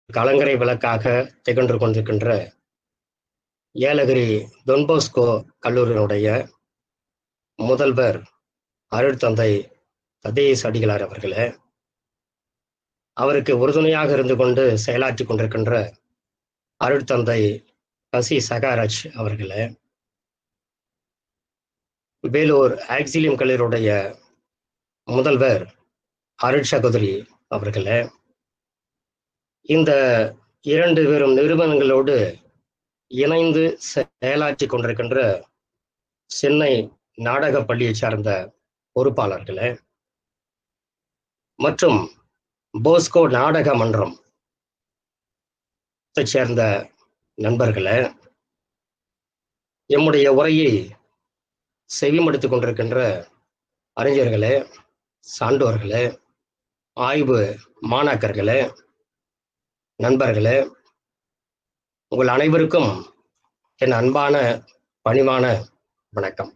கலங்கரை விளக்காக திகழ்ந்து கொண்டிருக்கின்ற ஏலகிரி தொன்போஸ்கோ கல்லூரியினுடைய முதல்வர் அருட்தந்தை சதீஷ் அடிகளார் அவர்களே அவருக்கு உறுதுணையாக இருந்து கொண்டு செயலாற்றி கொண்டிருக்கின்ற அருட்தந்தை கசி சகாராஜ் அவர்களே வேலூர் ஆக்சிலியம் கல்லூரியுடைய முதல்வர் அருட் சகோதரி அவர்களே இந்த இரண்டு பெரும் நிறுவனங்களோடு இணைந்து செயலாற்றி கொண்டிருக்கின்ற சென்னை நாடக பள்ளியை சார்ந்த பொறுப்பாளர்களே மற்றும் போஸ்கோ நாடக மன்றம் சேர்ந்த நண்பர்களே எம்முடைய உரையை செவிமடுத்துக் கொண்டிருக்கின்ற அறிஞர்களே சான்றோர்களே ஆய்வு மாணாக்கர்களே நண்பர்களே உங்கள் அனைவருக்கும் என் அன்பான பணிவான வணக்கம்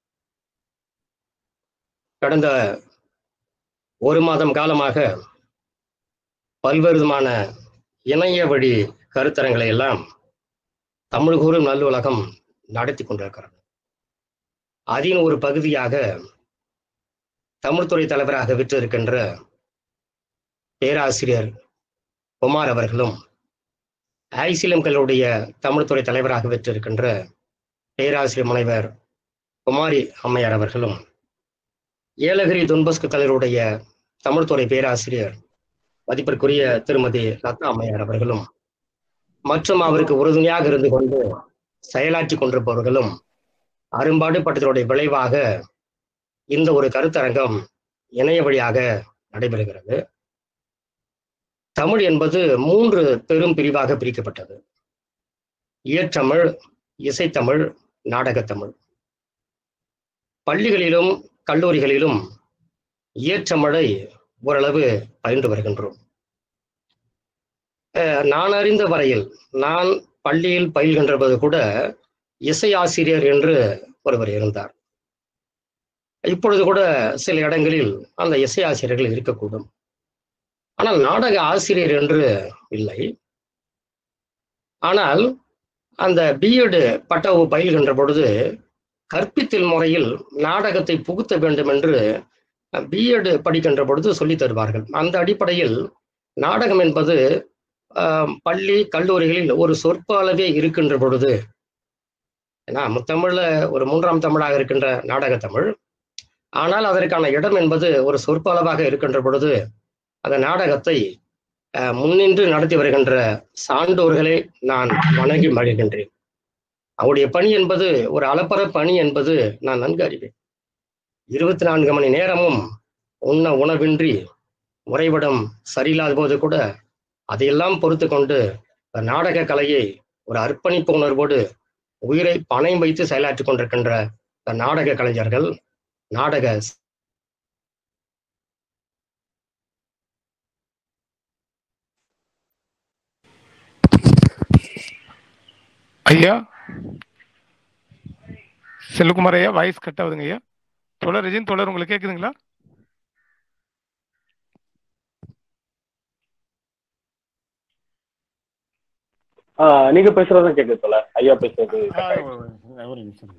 கடந்த ஒரு மாதம் காலமாக பல்வேறு விதமான இணைய வழி கருத்தரங்களை எல்லாம் தமிழ் கூறும் நல்லுலகம் நடத்தி கொண்டிருக்கிறது அதன் ஒரு பகுதியாக தமிழ்துறை தலைவராக விற்றிருக்கின்ற பேராசிரியர் குமார் அவர்களும் ஐசிலம்களுடைய தமிழ்துறை தலைவராக பெற்றிருக்கின்ற பேராசிரியர் முனைவர் குமாரி அம்மையார் அவர்களும் ஏலகிரி துன்பஸ்கு கல்லூருடைய தமிழ்துறை பேராசிரியர் மதிப்பிற்குரிய திருமதி லதா அம்மையார் அவர்களும் மற்றும் அவருக்கு உறுதுணையாக இருந்து கொண்டு செயலாற்றி கொண்டிருப்பவர்களும் அரும்பாடுபட்டதனுடைய விளைவாக இந்த ஒரு கருத்தரங்கம் இணைய வழியாக நடைபெறுகிறது தமிழ் என்பது மூன்று பெரும் பிரிவாக பிரிக்கப்பட்டது இயற்றமிழ் இசைத்தமிழ் நாடகத்தமிழ் பள்ளிகளிலும் கல்லூரிகளிலும் இயற்றமிழை ஓரளவு பயின்று வருகின்றோம் நான் அறிந்த வரையில் நான் பள்ளியில் பயில்கின்ற போது கூட இசை ஆசிரியர் என்று ஒருவர் இருந்தார் இப்பொழுது கூட சில இடங்களில் அந்த இசை ஆசிரியர்கள் இருக்கக்கூடும் ஆனால் நாடக ஆசிரியர் என்று இல்லை ஆனால் அந்த பிஎட் பட்டவு பயில்கின்ற பொழுது கற்பித்தல் முறையில் நாடகத்தை புகுத்த வேண்டும் என்று பிஎட் படிக்கின்ற பொழுது சொல்லி தருவார்கள் அந்த அடிப்படையில் நாடகம் என்பது பள்ளி கல்லூரிகளில் ஒரு சொற்ப அளவே இருக்கின்ற பொழுது ஏன்னா முத்தமிழ்ல ஒரு மூன்றாம் தமிழாக இருக்கின்ற நாடக தமிழ் ஆனால் அதற்கான இடம் என்பது ஒரு சொற்ப அளவாக இருக்கின்ற பொழுது அந்த நாடகத்தை முன்னின்று நடத்தி வருகின்ற சான்றோர்களை நான் வணங்கி மகிழ்கின்றேன் அவருடைய பணி என்பது ஒரு அளப்பற பணி என்பது நான் நன்கு அறிவேன் இருபத்தி நான்கு மணி நேரமும் உண்ண உணவின்றி முறைவிடம் சரியில்லாத போது கூட அதையெல்லாம் பொறுத்து கொண்டு நாடக கலையை ஒரு அர்ப்பணிப்பு உணர்வோடு உயிரை பணயம் வைத்து செயலாற்றி கொண்டிருக்கின்ற நாடக கலைஞர்கள் நாடக ஐயா செல்வகுமார் ஐயா வாய்ஸ் கட் ஆகுதுங்க ஐயா தொடர் ரஜின் தொடர் உங்களுக்கு கேக்குதுங்களா நீங்க பேசுறதும் கேக்குது தோல ஐயா பேசுறது ஒரு நிமிஷம்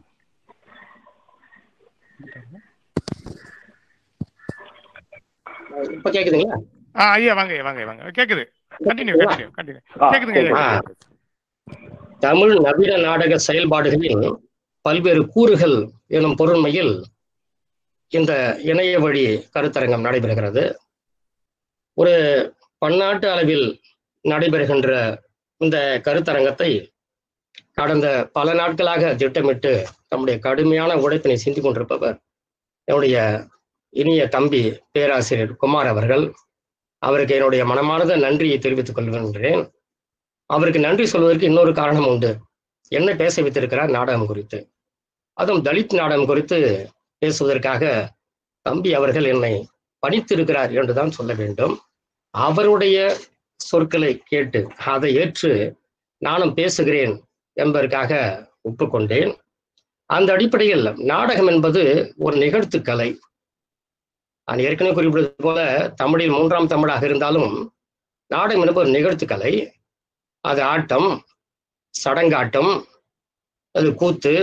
இப்ப கேக்குதுங்களா ஆ ஐயா வாங்க ஐயா வாங்க வாங்க கேக்குது கண்டினியூ கண்டினியூ கண்டினியூ கேக்குதுங்க ஐயா தமிழ் நவீன நாடக செயல்பாடுகளின் பல்வேறு கூறுகள் எனும் பொருண்மையில் இந்த இணைய வழி கருத்தரங்கம் நடைபெறுகிறது ஒரு பன்னாட்டு அளவில் நடைபெறுகின்ற இந்த கருத்தரங்கத்தை கடந்த பல நாட்களாக திட்டமிட்டு தம்முடைய கடுமையான உழைப்பினை சிந்தி கொண்டிருப்பவர் என்னுடைய இனிய தம்பி பேராசிரியர் குமார் அவர்கள் அவருக்கு என்னுடைய மனமார்ந்த நன்றியை தெரிவித்துக் கொள்கின்றேன் அவருக்கு நன்றி சொல்வதற்கு இன்னொரு காரணம் உண்டு என்ன பேச வைத்திருக்கிறார் நாடகம் குறித்து அதுவும் தலித் நாடகம் குறித்து பேசுவதற்காக தம்பி அவர்கள் என்னை பணித்திருக்கிறார் என்றுதான் சொல்ல வேண்டும் அவருடைய சொற்களை கேட்டு அதை ஏற்று நானும் பேசுகிறேன் என்பதற்காக ஒப்புக்கொண்டேன் அந்த அடிப்படையில் நாடகம் என்பது ஒரு நிகழ்த்து கலை நான் ஏற்கனவே குறிப்பிட்டது போல தமிழில் மூன்றாம் தமிழாக இருந்தாலும் நாடகம் என்பது ஒரு நிகழ்த்துக்கலை அது ஆட்டம் சடங்காட்டம் அது கூத்து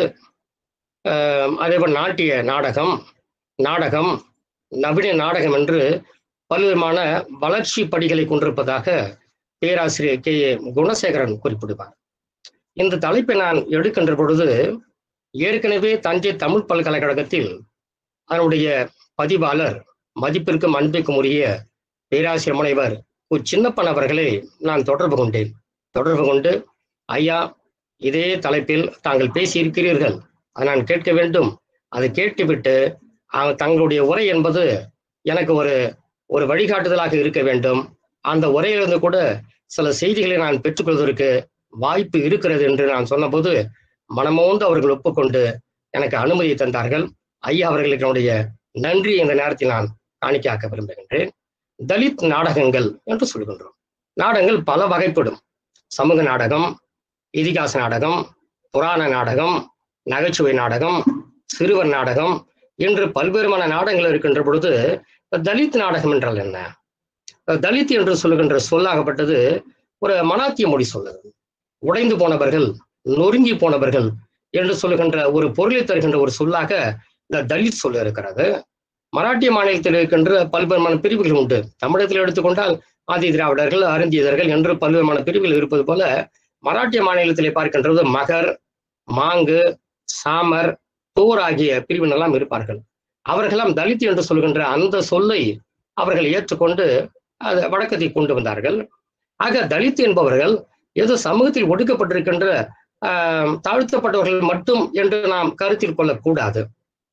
ஆஹ் அதே போல் நாட்டிய நாடகம் நாடகம் நவீன நாடகம் என்று பல்வேறுமான வளர்ச்சி படிகளை கொண்டிருப்பதாக பேராசிரியர் கே ஏ குணசேகரன் குறிப்பிடுவார் இந்த தலைப்பை நான் எடுக்கின்ற பொழுது ஏற்கனவே தஞ்சை தமிழ் பல்கலைக்கழகத்தில் அதனுடைய பதிவாளர் மதிப்பிற்கும் அன்பிற்கும் உரிய பேராசிரியர் முனைவர் கு சின்னப்பன் அவர்களை நான் தொடர்பு கொண்டேன் தொடர்பு கொண்டு ஐயா இதே தலைப்பில் தாங்கள் பேசியிருக்கிறீர்கள் அதை நான் கேட்க வேண்டும் அதை கேட்டுவிட்டு அஹ், தங்களுடைய உரை என்பது எனக்கு ஒரு ஒரு வழிகாட்டுதலாக இருக்க வேண்டும் அந்த உரையிலிருந்து கூட சில செய்திகளை நான் பெற்றுக்கொள்வதற்கு வாய்ப்பு இருக்கிறது என்று நான் சொன்னபோது மனமோந்து அவர்கள் ஒப்புக்கொண்டு எனக்கு அனுமதி தந்தார்கள் ஐயா அவர்களுக்கு என்னுடைய நன்றி இந்த நேரத்தில் நான் காணிக்கையாக்க விரும்புகின்றேன் தலித் நாடகங்கள் என்று சொல்கின்றோம் நாடகங்கள் பல வகைப்படும் சமூக நாடகம் இதிகாச நாடகம் புராண நாடகம் நகைச்சுவை நாடகம் சிறுவர் நாடகம் என்று பல்வேறுமான நாடகங்கள் இருக்கின்ற பொழுது தலித் நாடகம் என்றால் என்ன தலித் என்று சொல்லுகின்ற சொல்லாகப்பட்டது ஒரு மனாத்திய மொழி சொல்லுது உடைந்து போனவர்கள் நொறுங்கி போனவர்கள் என்று சொல்லுகின்ற ஒரு பொருளை தருகின்ற ஒரு சொல்லாக இந்த தலித் சொல்ல இருக்கிறது மராட்டிய மாநிலத்தில் இருக்கின்ற பல்வேறுமான பிரிவுகள் உண்டு தமிழகத்தில் எடுத்துக்கொண்டால் ஆதி திராவிடர்கள் அருந்தியதர்கள் என்று பல்வேறுமான பிரிவுகள் இருப்பது போல மராட்டிய மாநிலத்திலே பார்க்கின்றது மகர் மாங்கு சாமர் தோர் ஆகிய பிரிவினெல்லாம் இருப்பார்கள் அவர்களெல்லாம் தலித் என்று சொல்கின்ற அந்த சொல்லை அவர்கள் ஏற்றுக்கொண்டு அது வழக்கத்தை கொண்டு வந்தார்கள் ஆக தலித் என்பவர்கள் ஏதோ சமூகத்தில் ஒடுக்கப்பட்டிருக்கின்ற ஆஹ், தாழ்த்தப்பட்டவர்கள் மட்டும் என்று நாம் கருத்தில் கொள்ளக்கூடாது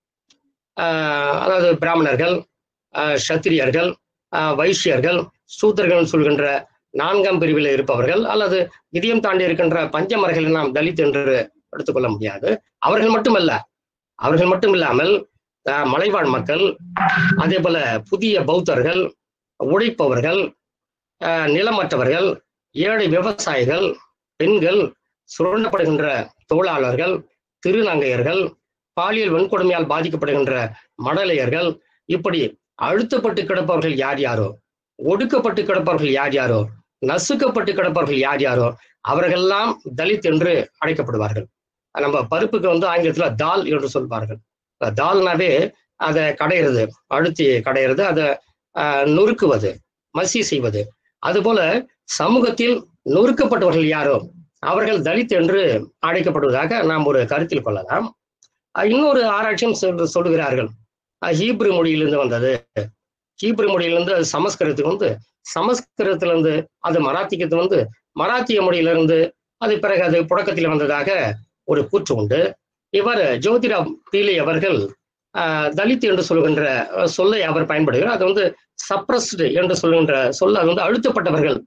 ஆஹ், அதாவது பிராமணர்கள் ஆஹ், சத்திரியர்கள் ஆஹ், வைசியர்கள் சூத்திரர்கள் சொல்கின்ற நான்காம் பிரிவில் இருப்பவர்கள் அல்லது இதயம் தாண்டி இருக்கின்ற பஞ்சமர்களை நாம் தலித் என்று எடுத்துக்கொள்ள முடியாது அவர்கள் மட்டுமல்ல அவர்கள் மட்டும் இல்லாமல் ஆஹ், மலைவாழ் மக்கள் அதே போல புதிய பௌத்தர்கள் உழைப்பவர்கள் ஆஹ், நிலமற்றவர்கள் ஏழை விவசாயிகள் பெண்கள் சுரண்டப்படுகின்ற தொழிலாளர்கள் திருநங்கையர்கள் பாலியல் வன்கொடுமையால் பாதிக்கப்படுகின்ற மடலையர்கள் இப்படி அழுத்தப்பட்டு கிடப்பவர்கள் யார் யாரோ ஒடுக்கப்பட்டு கிடப்பவர்கள் யார் யாரோ நசுக்கப்பட்டு கிடப்பவர்கள் யார் யாரோ அவர்களெல்லாம் தலித் என்று அழைக்கப்படுவார்கள் நம்ம பருப்புக்கு வந்து ஆங்கிலத்துல தால் என்று சொல்வார்கள் அஹ் தால்னாவே அதை கடையிறது அழுத்தி கடையிறது அதை ஆஹ், நொறுக்குவது மசி செய்வது அதுபோல சமூகத்தில் நொறுக்கப்பட்டவர்கள் யாரோ அவர்கள் தலித் என்று அழைக்கப்படுவதாக நாம் ஒரு கருத்தில் கொள்ளலாம் அஹ் இன்னொரு ஆராய்ச்சியும் சொல்~ சொல்லுகிறார்கள் அஹ் ஹீப்ரு மொழியிலிருந்து வந்தது ஹீப்ரு மொழியிலிருந்து அது சமஸ்கிருதத்துக்கு வந்து சமஸ்கிருதத்திலிருந்து அது மராத்திக்கு வந்து மராத்திய மொழியிலிருந்து அது பிறகு அது புழக்கத்தில் வந்ததாக ஒரு கூற்று உண்டு இவர் ஜோதிராம் பீலே அவர்கள் ஆஹ், தலித் என்று சொல்கின்ற அஹ், சொல்லை அவர் பயன்படுகிறார் அது வந்து சப்ரஸ்டு என்று சொல்கின்ற சொல்ல அது வந்து அழுத்தப்பட்டவர்கள்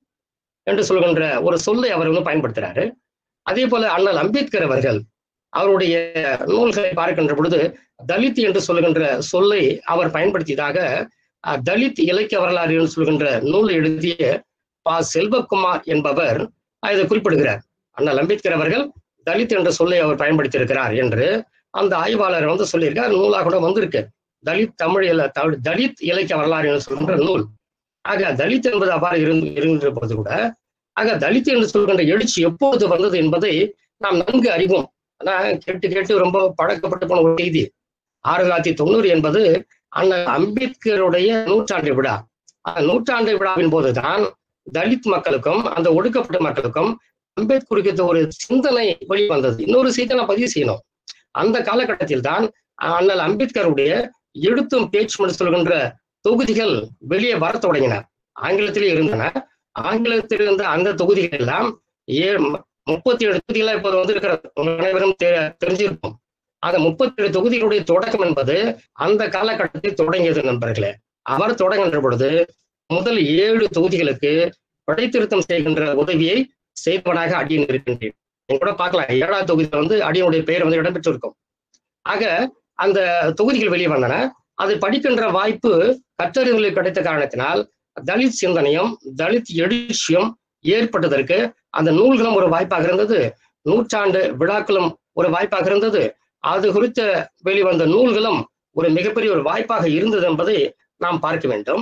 என்று சொல்கின்ற ஒரு சொல்லை அவர் வந்து பயன்படுத்துறாரு அதே போல அண்ணல் அம்பேத்கர் அவர்கள் அவருடைய நூல்களை பார்க்கின்ற பொழுது தலித் என்று சொல்கின்ற சொல்லை அவர் பயன்படுத்தியதாக அஹ், தலித் இலக்கிய வரலாறு என்று சொல்கின்ற நூல் எழுதிய பா செல்வகுமார் என்பவர் அஹ், இதை குறிப்பிடுகிறார் அண்ணல் அம்பேத்கர் அவர்கள் தலித் என்ற சொல்லை அவர் பயன்படுத்தியிருக்கிறார் என்று அந்த ஆய்வாளர் வந்து சொல்லியிருக்கார் நூலாக கூட வந்திருக்கு தலித் தமிழ் இல தமிழ் தலித் இலக்கிய வரலாறு என்று சொல்கின்ற நூல் ஆக தலித் என்பது அவ்வாறு இருந்து இருக்கின்ற போது கூட ஆக தலித் என்று சொல்கின்ற எழுச்சி எப்போது வந்தது என்பதை நாம் நன்கு அறிவோம் ஆனா கேட்டு கேட்டு ரொம்ப பழக்கப்பட்டு போன ஒரு செய்தி ஆயிரத்தி தொள்ளாயிரத்தி தொண்ணூறு என்பது அண்ணல் அம்பேத்கருடைய நூற்றாண்டு விழா அந்த நூற்றாண்டு விழாவின் போதுதான் தலித் மக்களுக்கும் அந்த ஒடுக்கப்பட்ட மக்களுக்கும் அம்பேத்கர் குறித்த ஒரு சிந்தனை வெளிவந்தது இன்னொரு செய்தி நான் பதிவு செய்யணும் அந்த காலகட்டத்தில் தான் அண்ணல் அம்பேத்கருடைய எழுத்தும் பேச்சு என்று சொல்கின்ற தொகுதிகள் வெளியே வரத் தொடங்கின ஆங்கிலத்திலே இருந்தன ஆங்கிலத்தில் இருந்த அந்த தொகுதிகள் எல்லாம் ஏ முப்பத்தி ஏழு தொகுதிகளா இப்போது வந்து இருக்கிறது உங்க அனைவரும் தெ- தெரிஞ்சிருக்கும் அந்த முப்பத்தி ஏழு தொகுதிகளுடைய தொடக்கம் என்பது அந்த காலகட்டத்தில் தொடங்கியது நண்பர்களே அவர் தொடங்குகின்ற பொழுது முதல் ஏழு தொகுதிகளுக்கு படைத்திருத்தம் செய்கின்ற உதவியை செய்தவனாக அடியன் இருக்கின்றேன் நீங்க கூட பார்க்கலாம் ஏழாவது தொகுதியில் வந்து அடியனுடைய பெயர் வந்து இடம்பெற்றிருக்கும் ஆக அந்த தொகுதிகள் வெளியே வந்தன அது படிக்கின்ற வாய்ப்பு கற்றறிவுகளுக்கு கிடைத்த காரணத்தினால் தலித் சிந்தனையும் தலித் எழுச்சியும் ஏற்பட்டதற்கு அந்த நூல்களும் ஒரு வாய்ப்பாக இருந்தது நூற்றாண்டு விழாக்களும் ஒரு வாய்ப்பாக இருந்தது அது குறித்த வெளிவந்த நூல்களும் ஒரு மிகப்பெரிய ஒரு வாய்ப்பாக இருந்தது என்பதை நாம் பார்க்க வேண்டும்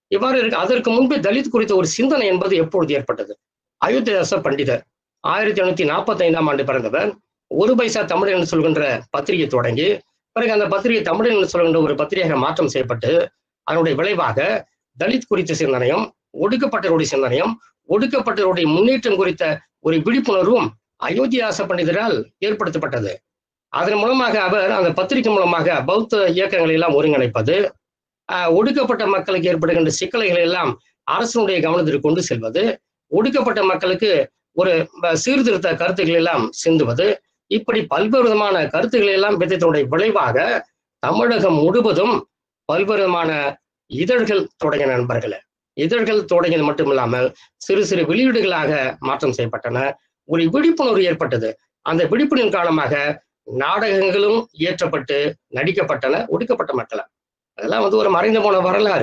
இவ்வாறு இருக்கு அதற்கு முன்பே தலித் குறித்த ஒரு சிந்தனை என்பது எப்பொழுது ஏற்பட்டது அயோத்தியாச பண்டிதர் ஆயிரத்தி எண்ணூத்தி நாற்பத்தி ஐந்தாம் ஆண்டு பிறந்தவர் ஒரு பைசா தமிழ் என்று சொல்கின்ற பத்திரிகை தொடங்கி பிறகு அந்த பத்திரிகை தமிழ் என்று சொல்கின்ற ஒரு பத்திரிகையாக மாற்றம் செய்யப்பட்டு அதனுடைய விளைவாக தலித் குறித்த சிந்தனையும் ஒடுக்கப்பட்டவருடைய சிந்தனையும் ஒடுக்கப்பட்டவருடைய முன்னேற்றம் குறித்த ஒரு விழிப்புணர்வும் அயோத்தியாச பண்டிதரால் ஏற்படுத்தப்பட்டது அதன் மூலமாக அவர் அந்த பத்திரிகை மூலமாக பௌத்த இயக்கங்களை எல்லாம் ஒருங்கிணைப்பது ஆஹ் ஒடுக்கப்பட்ட மக்களுக்கு ஏற்படுகின்ற சிக்கல்களை எல்லாம் அரசனுடைய கவனத்திற்கு கொண்டு செல்வது ஒடுக்கப்பட்ட மக்களுக்கு ஒரு ப- சீர்திருத்த கருத்துக்கள் எல்லாம் சிந்துவது இப்படி பல்வேறு விதமான கருத்துக்களை எல்லாம் விதத்தினுடைய விளைவாக தமிழகம் முழுவதும் பல்வேறு விதமான இதழ்கள் தொடங்கிய நண்பர்களே இதழ்கள் தொடங்கியது மட்டுமில்லாமல் சிறு சிறு வெளியீடுகளாக மாற்றம் செய்யப்பட்டன ஒரு விழிப்புணர்வு ஏற்பட்டது அந்த விழிப்புணர்வின் காரணமாக நாடகங்களும் இயற்றப்பட்டு நடிக்கப்பட்டன ஒடுக்கப்பட்ட மக்கள் அதெல்லாம் வந்து ஒரு மறைந்து போன வரலாறு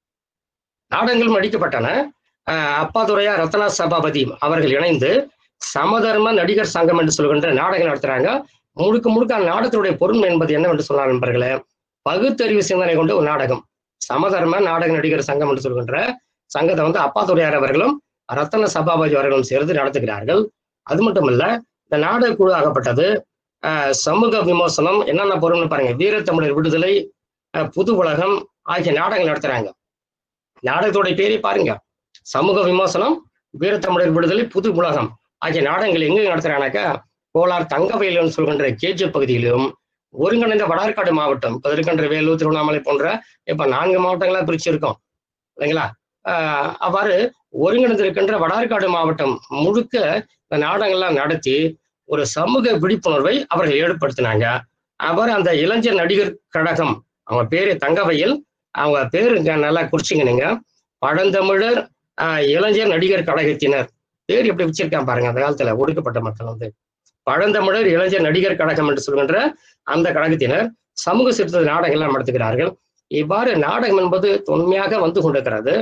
நாடகங்களும் நடிக்கப்பட்டன ஆஹ் அப்பாதுரையா ரத்னா சபாபதி அவர்கள் இணைந்து சமதர்ம நடிகர் சங்கம் என்று சொல்கின்ற நாடகம் நடத்துறாங்க முழுக்க முழுக்க அந்த நாடகத்தினுடைய பொருள் என்பது என்னவென்று சொன்னார் நண்பர்களே பகுத்தறிவு சிந்தனை கொண்ட ஒரு நாடகம் சமதர்ம நாடக நடிகர் சங்கம் என்று சொல்கின்ற சங்கத்தை வந்து அப்பாதுரையார் அவர்களும் ரத்தன சபாபதி அவர்களும் சேர்ந்து நடத்துகிறார்கள் அது மட்டுமல்ல இந்த நாடக குழு ஆகப்பட்டது ஆஹ் சமூக விமர்சனம் என்னென்ன பொருள்னு பாருங்க வீரத்தமிழர் விடுதலை ஆஹ் புது உலகம் ஆகிய நாடகங்கள் நடத்துறாங்க நாடகத்தோட பேரே பாருங்க சமூக விமர்சனம் வீரத்தமிழர் விடுதலை புது உலகம் ஆகிய நாடகங்கள் எங்க நடத்துறாங்கனாக்கா கோலார் தங்கவயல்னு சொல்கின்ற கேஜி பகுதியிலும் ஒருங்கிணைந்த வடார்காடு மாவட்டம் இப்ப இருக்கின்ற வேலூர் திருவண்ணாமலை போன்ற இப்ப நான்கு மாவட்டங்களா பிரிச்சிருக்கோம் இல்லைங்களா ஆஹ் அவ்வாறு ஒருங்கிணைந்திருக்கின்ற வடார்காடு மாவட்டம் முழுக்க இந்த நாடகங்கள்லாம் நடத்தி ஒரு சமூக விழிப்புணர்வை அவர்கள் ஏற்படுத்தினாங்க அவர் அந்த இளைஞர் நடிகர் கழகம் அவங்க பேரு தங்கவையில் அவங்க பேரு இங்க நல்லா குறிச்சிங்க நீங்க பழந்தமிழர் ஆஹ் இளைஞர் நடிகர் கழகத்தினர் பேர் எப்படி வச்சிருக்கான் பாருங்க அந்த காலத்துல ஒடுக்கப்பட்ட மக்கள் வந்து பழந்தமிழர் இளைஞர் நடிகர் கழகம் என்று சொல்கின்ற அந்த கழகத்தினர் சமூக சீர்திருத்த நாடகங்கள் நடத்துகிறார்கள் இவ்வாறு நாடகம் என்பது தொன்மையாக வந்து கொண்டிருக்கிறது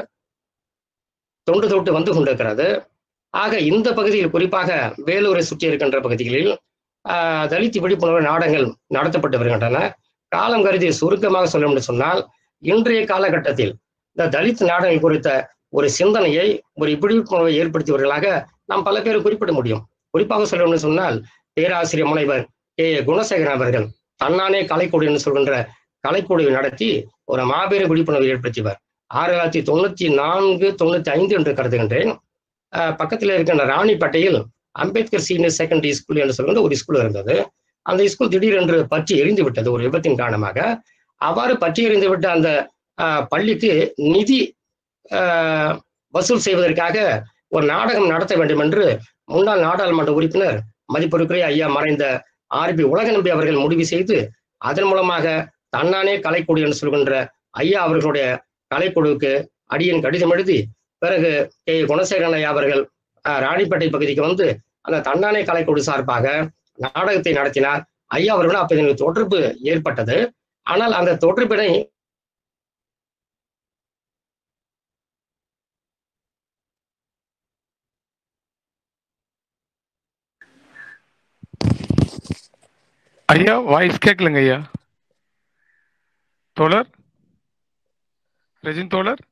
தொண்டு தொட்டு வந்து கொண்டிருக்கிறது ஆக இந்த பகுதியில் குறிப்பாக வேலூரை சுற்றி இருக்கின்ற பகுதிகளில் ஆஹ் தலித் விழிப்புணர்வு நாடகங்கள் நடத்தப்பட்டு வருகின்றன காலம் கருதி சுருக்கமாக சொல்ல என்று சொன்னால் இன்றைய காலகட்டத்தில் இந்த தலித் நாடகங்கள் குறித்த ஒரு சிந்தனையை ஒரு விழிப்புணர்வை ஏற்படுத்தியவர்களாக நாம் பல பேர் குறிப்பிட முடியும் குறிப்பாக சொல்லணும்னு சொன்னால் பேராசிரியர் முனைவர் கே குணசேகரன் அவர்கள் தன்னானே கலைக்குழு என்று சொல்கின்ற கலைக்குழுவை நடத்தி ஒரு மாபெரும் விழிப்புணர்வை ஏற்படுத்தியவர் ஆயிரத்தி தொள்ளாயிரத்தி தொண்ணூத்தி நான்கு தொண்ணூத்தி ஐந்து என்று கருதுகின்றேன் ஆஹ் பக்கத்தில் இருக்கின்ற ராணிப்பேட்டையில் அம்பேத்கர் சீனியர் செகண்டரி ஸ்கூல் என்று சொல்கின்ற ஒரு ஸ்கூல் இருந்தது அந்த ஸ்கூல் திடீரென்று பற்றி எரிந்து விட்டது ஒரு விபத்தின் காரணமாக அவ்வாறு பற்றி எரிந்து விட்ட அந்த ஆஹ் பள்ளிக்கு நிதி ஆஹ் வசூல் செய்வதற்காக ஒரு நாடகம் நடத்த வேண்டும் என்று முன்னாள் நாடாளுமன்ற உறுப்பினர் மதிப்பிற்குரிய ஐயா மறைந்த ஆர்பி உலக நம்பி அவர்கள் முடிவு செய்து அதன் மூலமாக தன்னானே கலைக்குழு என்று சொல்கின்ற ஐயா அவர்களுடைய கலைக்குழுவுக்கு அடியின் கடிதம் எழுதி பிறகு கே குணசேகரன் ஐயா அவர்கள் ஆஹ் ராணிப்பேட்டை பகுதிக்கு வந்து அந்த தன்னானே கலைக்குழு சார்பாக நாடகத்தை நடத்தினார் ஐயா அவர்களுடன் அப்ப எனக்கு தொடர்பு ஏற்பட்டது ஆனால் அந்த தொடர்பினை ஐயா வாய்ஸ் கேட்கலங்க ஐயா தோழர் ரெஜின் தோழர்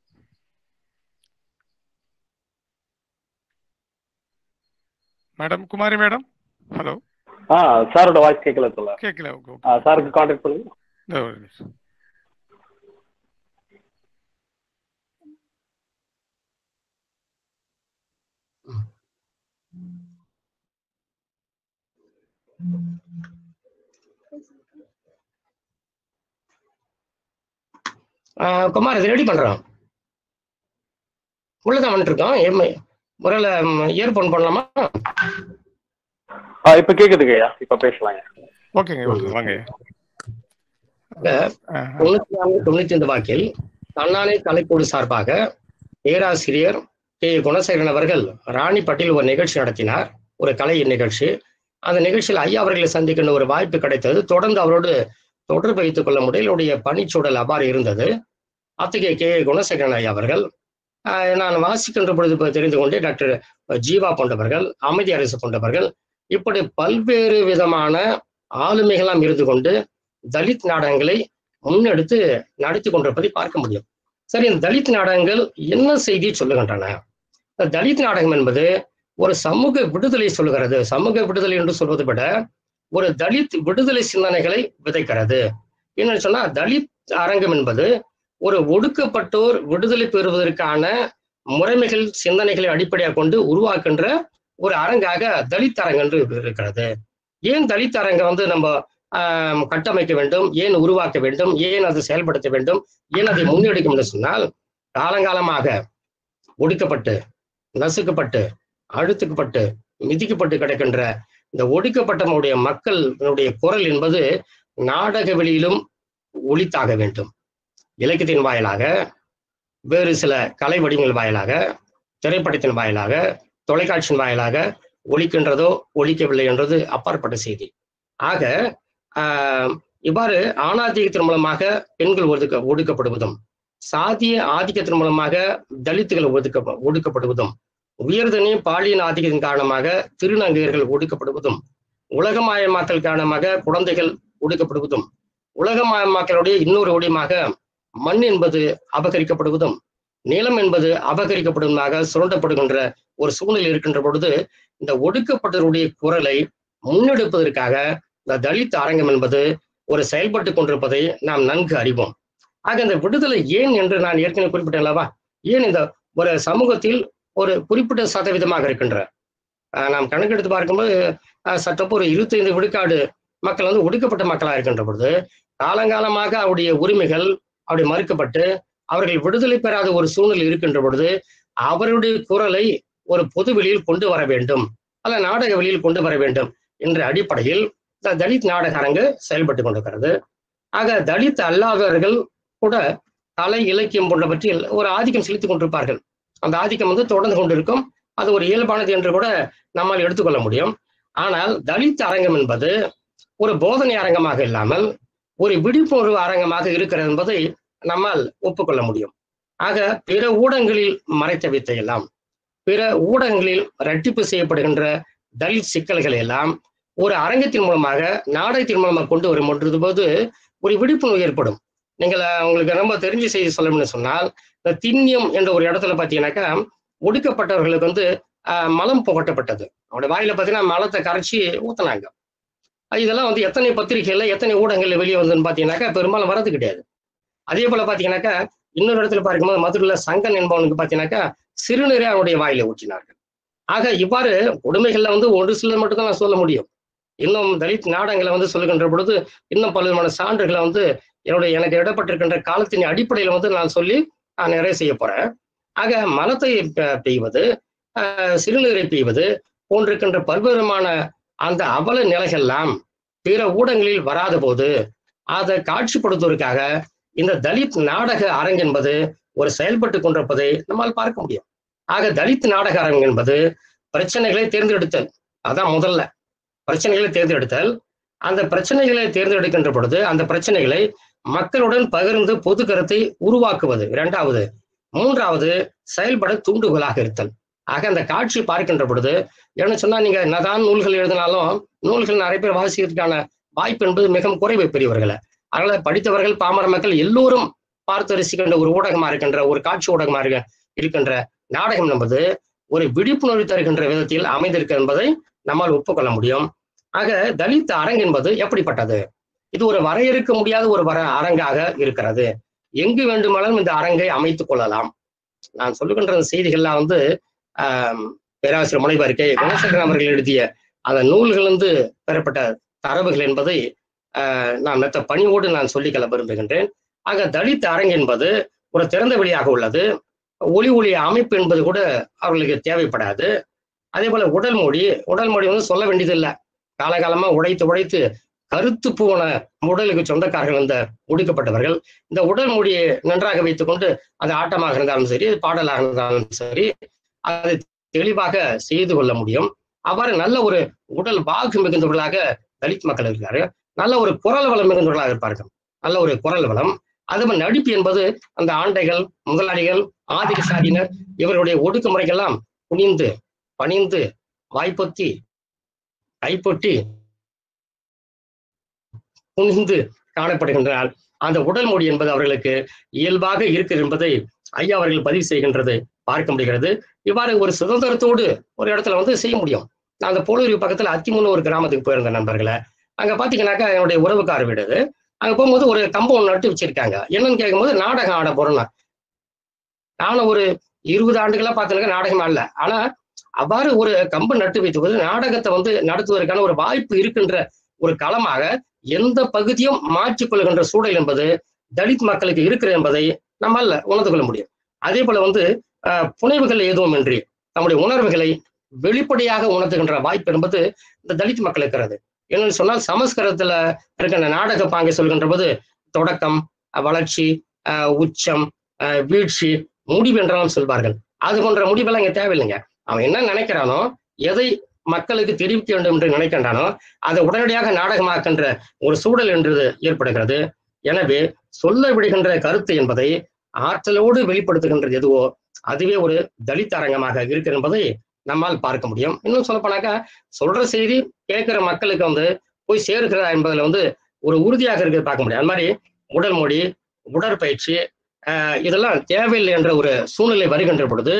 மேடம் குமாரி மேடம் ஹலோ ஆ சாரோட வாய்ஸ் கேட்கல சொல்ல கேட்கல ஓகே ஓகே சாருக்கு கான்டாக்ட் பண்ணுங்க இதோ ஒரு நிமிஷம். ஆஹ் குமார் இது ரெடி பண்றோம் உள்ளதான் வந்துட்டு இருக்கோம் எம் முறையில இயர்போன் பண்ணலாமா ஆ இப்ப கேக்குதுங்க ஐயா இப்ப பேசலாங்க ஓகேங்க ஓகே வாங்க ஐயா ஆ, தொண்ணூத்தி நான்கு தொண்ணூத்தி ஐந்து வாக்கில் தன்னானே கலைக்குழு சார்பாக பேராசிரியர் கே குணசேகரன் அவர்கள் ராணிப்பட்டில் ஒரு நிகழ்ச்சி நடத்தினார் ஒரு கலை நிகழ்ச்சி அந்த நிகழ்ச்சியில் ஐயா அவர்களை சந்திக்கின்ற ஒரு வாய்ப்பு கிடைத்தது தொடர்ந்து அவரோடு தொடர்பு வைத்துக் கொள்ள முடியல என்னுடைய பணிச்சூழல் அவ்வாறு இருந்தது அத்தகைய கே குணசேகரன் ஐயா அவர்கள் ஆஹ் நான் வாசிக்கின்ற பொழுது இப்ப தெரிந்து கொண்டே டாக்டர் ஜீவா போன்றவர்கள் அமைதி அரசு போன்றவர்கள் இப்படி பல்வேறு விதமான ஆளுமைகளாம் இருந்து கொண்டு தலித் நாடகங்களை முன்னெடுத்து நடத்தி கொண்டிருப்பதை பார்க்க முடியும் சரி இந்த தலித் நாடகங்கள் என்ன செய்தி சொல்லுகின்றன இந்த தலித் நாடகம் என்பது ஒரு சமூக விடுதலை சொல்லுகிறது சமூக விடுதலை என்று சொல்வதை விட ஒரு தலித் விடுதலை சிந்தனைகளை விதைக்கிறது என்னன்னு சொன்னா தலித் அரங்கம் என்பது ஒரு ஒடுக்கப்பட்டோர் விடுதலை பெறுவதற்கான முறைமைகள் சிந்தனைகளை அடிப்படையாக கொண்டு உருவாக்குகின்ற ஒரு அரங்காக தலித் அரங்கு என்று இருக்கிறது ஏன் தலித் அரங்கை வந்து நம்ம ஆஹ், கட்டமைக்க வேண்டும் ஏன் உருவாக்க வேண்டும் ஏன் அதை செயல்படுத்த வேண்டும் ஏன் அதை முன்னெடுக்கும் என்று சொன்னால் காலங்காலமாக ஒடுக்கப்பட்டு நசுக்கப்பட்டு அழுத்துக்கப்பட்டு மிதிக்கப்பட்டு கிடக்கின்ற இந்த ஒடுக்கப்பட்டவனுடைய மக்களுடைய குரல் என்பது நாடக வெளியிலும் ஒளித்தாக வேண்டும் இலக்கியத்தின் வாயிலாக வேறு சில கலை வடிவங்கள் வாயிலாக திரைப்படத்தின் வாயிலாக தொலைக்காட்சியின் வாயிலாக ஒழிக்கின்றதோ ஒழிக்கவில்லை என்றது அப்பாற்பட்ட செய்தி ஆக ஆஹ், இவ்வாறு ஆணாதிக்கத்தின் மூலமாக பெண்கள் ஒதுக்க ஒடுக்கப்படுவதும் சாதிய ஆதிக்கத்தின் மூலமாக தலித்துகள் ஒதுக்க ஒடுக்கப்படுவதும் உயர்தனி பாலியல் ஆதிக்கத்தின் காரணமாக திருநங்கையர்கள் ஒடுக்கப்படுவதும் உலகமயமாக்கல் காரணமாக குழந்தைகள் ஒடுக்கப்படுவதும் உலகமயமாக்கலுடைய இன்னொரு ஒடியமாக மண் என்பது அபகரிக்கப்படுவதும் நிலம் என்பது அபகரிக்கப்படுவதாக சுரண்டப்படுகின்ற ஒரு சூழ்நிலை இருக்கின்ற பொழுது இந்த ஒடுக்கப்பட்டவருடைய குரலை முன்னெடுப்பதற்காக இந்த தலித் அரங்கம் என்பது ஒரு செயல்பட்டு கொண்டிருப்பதை நாம் நன்கு அறிவோம் ஆக இந்த விடுதலை ஏன் என்று நான் ஏற்கனவே குறிப்பிட்டேன் அல்லவா ஏன் இந்த ஒரு சமூகத்தில் ஒரு குறிப்பிட்ட சதவீதமாக இருக்கின்ற ஆஹ் நாம் கணக்கெடுத்து பார்க்கும்போது ஆஹ் சற்றப்போ ஒரு இருபத்தைந்து விழுக்காடு மக்கள் வந்து ஒடுக்கப்பட்ட மக்களாக இருக்கின்ற பொழுது காலங்காலமாக அவருடைய உரிமைகள் அப்படி மறுக்கப்பட்டு அவர்கள் விடுதலை பெறாத ஒரு சூழ்நிலை இருக்கின்ற பொழுது அவருடைய குரலை ஒரு பொது வெளியில் கொண்டு வர வேண்டும் அல்ல நாடக வெளியில் கொண்டு வர வேண்டும் என்ற அடிப்படையில் இந்த தலித் நாடக அரங்கு செயல்பட்டு கொண்டிருக்கிறது ஆக தலித் அல்லாதவர்கள் கூட கலை இலக்கியம் போன்றவற்றில் ஒரு ஆதிக்கம் செலுத்திக் கொண்டிருப்பார்கள் அந்த ஆதிக்கம் வந்து தொடர்ந்து கொண்டிருக்கும் அது ஒரு இயல்பானது என்று கூட நம்மால் எடுத்துக்கொள்ள முடியும் ஆனால் தலித் அரங்கம் என்பது ஒரு போதனை அரங்கமாக இல்லாமல் ஒரு விழிப்புணர்வு அரங்கமாக இருக்கிறது என்பதை நம்மால் ஒப்புக்கொள்ள முடியும் ஆக பிற ஊடகங்களில் மறைத்த வித்தை எல்லாம் பிற ஊடகங்களில் ரட்டிப்பு செய்யப்படுகின்ற தலித் சிக்கல்களை எல்லாம் ஒரு அரங்கத்தின் மூலமாக நாடகத்தின் மூலமாக கொண்டு வரும் போது ஒரு விழிப்புணர்வு ஏற்படும் நீங்கள் அஹ், உங்களுக்கு ரொம்ப தெரிஞ்ச செய்தி சொல்லணும்னு சொன்னால் இந்த திண்ணியம் என்ற ஒரு இடத்துல பார்த்தீங்கன்னாக்கா ஒடுக்கப்பட்டவர்களுக்கு வந்து ஆஹ், மலம் புகட்டப்பட்டது அவருடைய வாயில பார்த்தீங்கன்னா மலத்தை கரைச்சி ஊத்துனாங்க அஹ் இதெல்லாம் வந்து எத்தனை பத்திரிகைகள்ல எத்தனை ஊடகங்கள்ல வெளியே வந்ததுன்னு பார்த்தீங்கன்னாக்கா பெரும்பாலும் வரது கிடையாது அதே போல பார்த்தீங்கன்னாக்கா இன்னொரு இடத்துல பார்க்கும்போது மதுரையில சங்கன் என்பவனுக்கு பார்த்தீங்கன்னாக்கா சிறுநீரை அவனுடைய வாயில ஊற்றினார்கள் ஆக இவ்வாறு கொடுமைகள்ல வந்து ஒரு சிலர் மட்டும் தான் நான் சொல்ல முடியும் இன்னும் தலித் நாடகங்களை வந்து சொல்லுகின்ற பொழுது இன்னும் பலவிதமான சான்றுகளை வந்து என்னுடைய எனக்கு இடப்பட்டிருக்கின்ற காலத்தின் அடிப்படையில வந்து நான் சொல்லி நான் நிறைய செய்ய போறேன் ஆக மலத்தை பெ- பெய்வது ஆஹ், சிறுநீரை பெய்வது போன்றிருக்கின்ற பல்வேறுமான அந்த அவல நிலைகள்லாம் பிற ஊடகங்களில் வராத போது அதை காட்சிப்படுத்துவதற்காக இந்த தலித் நாடக அரங்கு என்பது ஒரு செயல்பட்டு கொண்டிருப்பதை நம்மால் பார்க்க முடியும் ஆக தலித் நாடக அரங்கு என்பது பிரச்சனைகளை தேர்ந்தெடுத்தல் அதான் முதல்ல பிரச்சனைகளை தேர்ந்தெடுத்தல் அந்த பிரச்சனைகளை தேர்ந்தெடுக்கின்ற பொழுது அந்த பிரச்சனைகளை மக்களுடன் பகிர்ந்து பொது கருத்தை உருவாக்குவது இரண்டாவது மூன்றாவது செயல்பட தூண்டுகோலாக இருத்தல் ஆக அந்த காட்சி பார்க்கின்ற பொழுது என்ன சொன்னா நீங்க என்னதான் நூல்கள் எழுதினாலும் நூல்கள் நிறைய பேர் வாசிக்கிறதுக்கான வாய்ப்பு என்பது மிகவும் குறைவு பெரியவர்களை அதனால படித்தவர்கள் பாமர மக்கள் எல்லோரும் பார்த்து ரசிக்கின்ற ஒரு ஊடகமா இருக்கின்ற ஒரு காட்சி ஊடகமா இருக்க இருக்கின்ற நாடகம் என்பது ஒரு விழிப்புணர்வு தருகின்ற விதத்தில் அமைந்திருக்கு என்பதை நம்மால் ஒப்புக்கொள்ள முடியும் ஆக தலித் அரங்கு என்பது எப்படிப்பட்டது இது ஒரு வரையறுக்க முடியாத ஒரு வர அரங்காக இருக்கிறது எங்கு வேண்டுமானாலும் இந்த அரங்கை அமைத்துக் கொள்ளலாம் நான் சொல்லுகின்ற அந்த செய்திகள்லாம் வந்து ஆஹ் பேராசிரியர் முனைவர் கே குணசேகரன் அவர்கள் எழுதிய அந்த நூல்களிலிருந்து பெறப்பட்ட தரவுகள் என்பதை ஆஹ் நான் மெத்த பணிவோடு நான் சொல்லிக்கொள்ள விரும்புகின்றேன் ஆக தலித் அரங்கு என்பது ஒரு திறந்த வெளியாக உள்ளது ஒளி ஒளி அமைப்பு என்பது கூட அவர்களுக்கு தேவைப்படாது அதே போல உடல் மொழி உடல் மொழி வந்து சொல்ல வேண்டியதில்லை காலகாலமா உடைத்து உடைத்து கருத்து போன உடலுக்கு சொந்தக்காரர்கள் இந்த ஒடுக்கப்பட்டவர்கள் இந்த உடல் மொழியை நன்றாக வைத்துக்கொண்டு அது ஆட்டமாக இருந்தாலும் சரி பாடலாக இருந்தாலும் சரி அதை தெளிவாக செய்து கொள்ள முடியும் அவ்வாறு நல்ல ஒரு உடல் வாகு மிகுந்தவர்களாக தலித் மக்கள் இருக்காரு நல்ல ஒரு குரல் வளம் மிகுந்தவர்களாக இருப்பார்கள் நல்ல ஒரு குரல் வளம் அதுபோல் நடிப்பு என்பது அந்த ஆண்டைகள் முதலாளிகள் ஆதிக்க சாதியினர் இவருடைய ஒடுக்குமுறைகள்லாம் குனிந்து பணிந்து வாய்ப்பொத்தி கைப்பொட்டி குனிந்து காணப்படுகின்றனால் அந்த உடல் மொழி என்பது அவர்களுக்கு இயல்பாக இருக்கிறது என்பதை ஐயா அவர்கள் பதிவு செய்கின்றது பார்க்க முடிகிறது இவ்வாறு ஒரு சுதந்திரத்தோடு ஒரு இடத்துல வந்து செய்ய முடியும் நான் அந்த போலூர் பக்கத்துல அத்திமுன்னு ஒரு கிராமத்துக்கு போயிருந்தேன் நண்பர்களை அங்க பாத்தீங்கன்னாக்கா என்னுடைய உறவுக்கார வீடு அது அங்க போகும்போது ஒரு கம்பவுண்ட் நட்டு வச்சிருக்காங்க என்னன்னு கேட்கும்போது நாடகம் ஆட போறோம்னா நானும் ஒரு இருபது ஆண்டுகளா பார்த்துருக்க நாடகம் ஆடல ஆனா அவ்வாறு ஒரு கம்பு நட்டு வைத்துவது நாடகத்தை வந்து நடத்துவதற்கான ஒரு வாய்ப்பு இருக்கின்ற ஒரு களமாக எந்த பகுதியும் மாற்றிக்கொள்கின்ற சூழல் என்பது தலித் மக்களுக்கு இருக்கிறது என்பதை நம்மால் உணர்ந்து கொள்ள முடியும் அதே போல வந்து அஹ், புனைவுகள் எதுவும் இன்றி நம்முடைய உணர்வுகளை வெளிப்படையாக உணர்த்துகின்ற வாய்ப்பு என்பது இந்த தலித் மக்கள் இருக்கிறது என்னன்னு சொன்னால் சமஸ்கிருதத்துல இருக்கின்ற நாடக பாங்கை சொல்கின்ற போது தொடக்கம் அஹ், வளர்ச்சி அஹ், உச்சம் அஹ், வீழ்ச்சி முடிவு என்றெல்லாம் சொல்வார்கள் அது போன்ற முடிவெல்லாம் இங்க தேவையில்லைங்க அவன் என்ன நினைக்கிறானோ எதை மக்களுக்கு தெரிவிக்க வேண்டும் என்று நினைக்கின்றானோ அதை உடனடியாக நாடகமாக்கின்ற ஒரு சூழல் என்றது ஏற்படுகிறது எனவே சொல்ல விடுகின்ற கருத்து என்பதை ஆற்றலோடு வெளிப்படுத்துகின்றது எதுவோ அதுவே ஒரு தலித் அரங்கமாக இருக்கு என்பதை நம்மால் பார்க்க முடியும் இன்னும் சொல்ல போனாக்கா சொல்ற செய்தி கேட்கிற மக்களுக்கு வந்து போய் சேர்க்கிறதா என்பதுல வந்து ஒரு உறுதியாக இருக்கிறது பார்க்க முடியும் அது மாதிரி உடல் மொழி உடற்பயிற்சி ஆஹ் இதெல்லாம் தேவையில்லை என்ற ஒரு சூழ்நிலை வருகின்ற பொழுது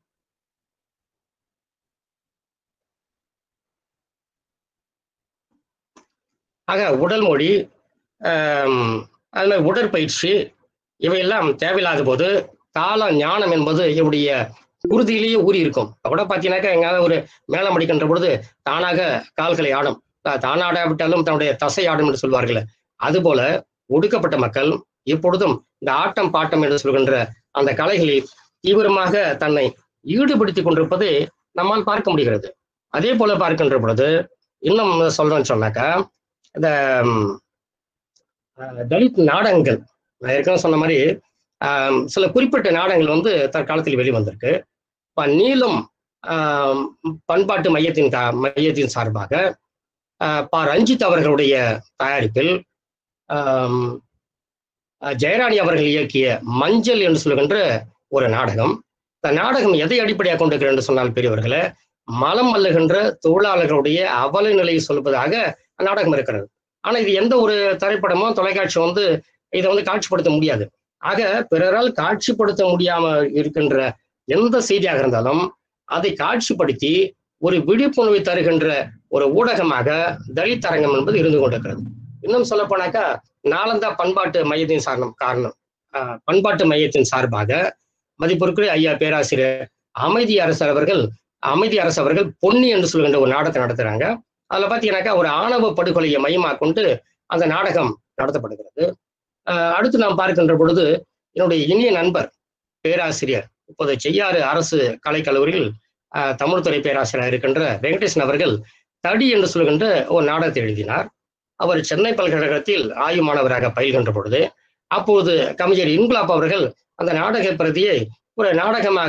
ஆக உடல் மொழி ஆம், அது மாதிரி உடற்பயிற்சி இவையெல்லாம் தேவையில்லாத போது கால ஞானம் என்பது இவருடைய உறுதியிலேயே ஊறி இருக்கும் இப்ப கூட பார்த்தீங்கன்னாக்கா எங்காவது ஒரு மேளம் அடிக்கின்ற பொழுது தானாக கால்களை ஆடும் தா- தானாடாவிட்டாலும் தன்னுடைய தசை ஆடும் என்று சொல்வார்கள் அதுபோல ஒடுக்கப்பட்ட மக்கள் இப்பொழுதும் இந்த ஆட்டம் பாட்டம் என்று சொல்கின்ற அந்த கலைகளில் தீவிரமாக தன்னை ஈடுபடுத்திக் கொண்டிருப்பதை நம்மால் பார்க்க முடிகிறது அதே போல பார்க்கின்ற பொழுது இன்னும் சொல்றேன்னு சொன்னாக்கா இந்த ம், அஹ், தலித் நாடகங்கள் நான் ஏற்கனவே சொன்ன மாதிரி ஆம், சில குறிப்பிட்ட நாடகங்கள் வந்து தற்காலத்தில் வெளிவந்திருக்கு இப்ப நீலம் ஆம், பண்பாட்டு மையத்தின் கா மையத்தின் சார்பாக ஆஹ், பா ரஞ்சித் அவர்களுடைய தயாரிப்பில் ஆம், அஹ், ஜெயராணி அவர்கள் இயக்கிய மஞ்சள் என்று சொல்லுகின்ற ஒரு நாடகம் இந்த நாடகம் எதை அடிப்படையாக கொண்டிருக்கிறது என்று சொன்னால் பெரியவர்களே மலம் அல்லுகின்ற தொழிலாளர்களுடைய அவல நிலையை சொல்வதாக நாடகம் இருக்கிறது ஆனா இது எந்த ஒரு திரைப்படமோ தொலைக்காட்சி வந்து இதை வந்து காட்சிப்படுத்த முடியாது ஆக பிறரால் காட்சிப்படுத்த முடியாம இருக்கின்ற எந்த செய்தியாக இருந்தாலும் அதை காட்சிப்படுத்தி ஒரு விழிப்புணர்வை தருகின்ற ஒரு ஊடகமாக தலித் அரங்கம் என்பது இருந்து கொண்டிருக்கிறது இன்னும் சொல்ல போனாக்கா நாலந்தா பண்பாட்டு மையத்தின் சாரணம் காரணம் ஆஹ், பண்பாட்டு மையத்தின் சார்பாக மதிப்பிற்குரிய ஐயா பேராசிரியர் அமைதி அரசர் அவர்கள் அமைதி அரசு அவர்கள் பொன்னி என்று சொல்கின்ற ஒரு நாடகத்தை நடத்துறாங்க அதுல பாத்தீங்கன்னாக்கா ஒரு ஆணவ படுகொலையை மையமாக கொண்டு அந்த நாடகம் நடத்தப்படுகிறது ஆஹ் அடுத்து நாம் பார்க்கின்ற பொழுது என்னுடைய இனிய நண்பர் பேராசிரியர் இப்போது செய்யாறு அரசு கலைக்கல்லூரியில் ஆஹ் தமிழ்துறை பேராசிரியர் இருக்கின்ற வெங்கடேசன் அவர்கள் தடி என்று சொல்கின்ற ஒரு நாடகத்தை எழுதினார் அவர் சென்னை பல்கலைக்கழகத்தில் ஆய்வு மாணவராக பயில்கின்ற பொழுது அப்போது கவிஞர் இன்குலாப் அவர்கள் அந்த நாடக பிரதியை ஒரு நாடகமாக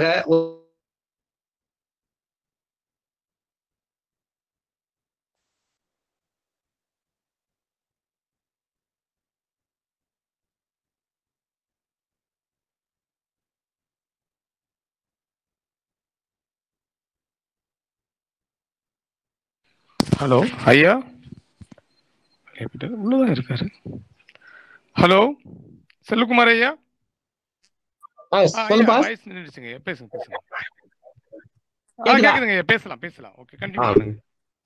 ஹலோ ஐயா உள்ளதான் இருக்காரு ஹலோ செல்வகுமார் ஐயா ஆ, ஆ, ஐயா, சொல்லுப்பா voice நின்னுடுச்சுங்க ஐயா. பேசுங்க பேசுங்க ஆ கேக்குதா? கேக்குதுங்க ஐயா பேசலாம் பேசலாம் ஓகே கண்டினியூ ஆ. பண்ணுங்க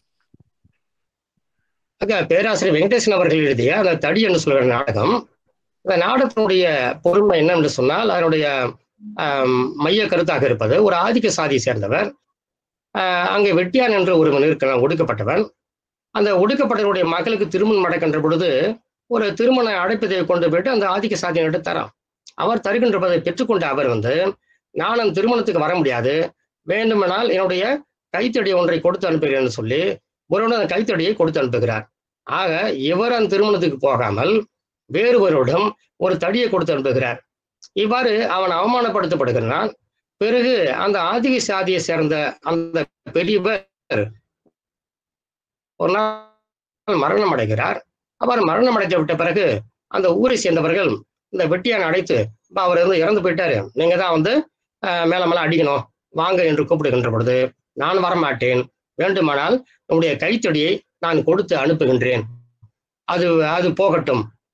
அங்க பேராசிரியர் வெங்கடேசன் அவர்கள் எழுதிய அந்த தடி என்று சொல்கிற நாடகம் இந்த நாடகத்தினுடைய பொருண்மை என்னவென்று சொன்னால் அதனுடைய ஆம், மைய கருத்தாக இருப்பது ஒரு ஆதிக்க சாதியை சேர்ந்தவர் ஆஹ், அங்கே வெட்டியான் என்று ஒருவன் இருக்கிறான் ஒடுக்கப்பட்டவன் அந்த ஒடுக்கப்பட்டவருடைய மகளுக்கு திருமணம் நடக்கின்ற பொழுது ஒரு திருமண அழைப்பதை கொண்டு போயிட்டு அந்த ஆதிக்க சாதியினர்கிட்ட தரான் அவர் தருகின்றதை பெற்றுக்கொண்ட அவர் வந்து நான் அந்த திருமணத்துக்கு வர முடியாது வேண்டுமானால் என்னுடைய கைத்தடி ஒன்றை கொடுத்து அனுப்புகிறேன்னு சொல்லி ஒருவன் அந்த கைத்தடியை கொடுத்து அனுப்புகிறார் ஆக இவர் அந்த திருமணத்துக்கு போகாமல் வேறுவரிடம் ஒரு தடியை கொடுத்து அனுப்புகிறார் இவ்வாறு அவன் அவமானப்படுத்தப்படுகிறான் பிறகு அந்த ஆதிக சாதியை சேர்ந்த அந்த பெரியவர் ஒரு நாள் மரணம் அடைகிறார் அவர் மரணம் அடைந்து விட்ட பிறகு அந்த ஊரை சேர்ந்தவர்கள் இந்த வெட்டியானை அழைத்து "அப்பா, அவர் வந்து இறந்து போயிட்டாரு நீங்க தான் வந்து ஆஹ், மேல மேல அடிக்கணும் வாங்க என்று கூப்பிடுகின்ற பொழுது நான் வரமாட்டேன் வேண்டுமானால் உங்களுடைய கைத்தடியை நான் கொடுத்து அனுப்புகின்றேன் அது அது போகட்டும்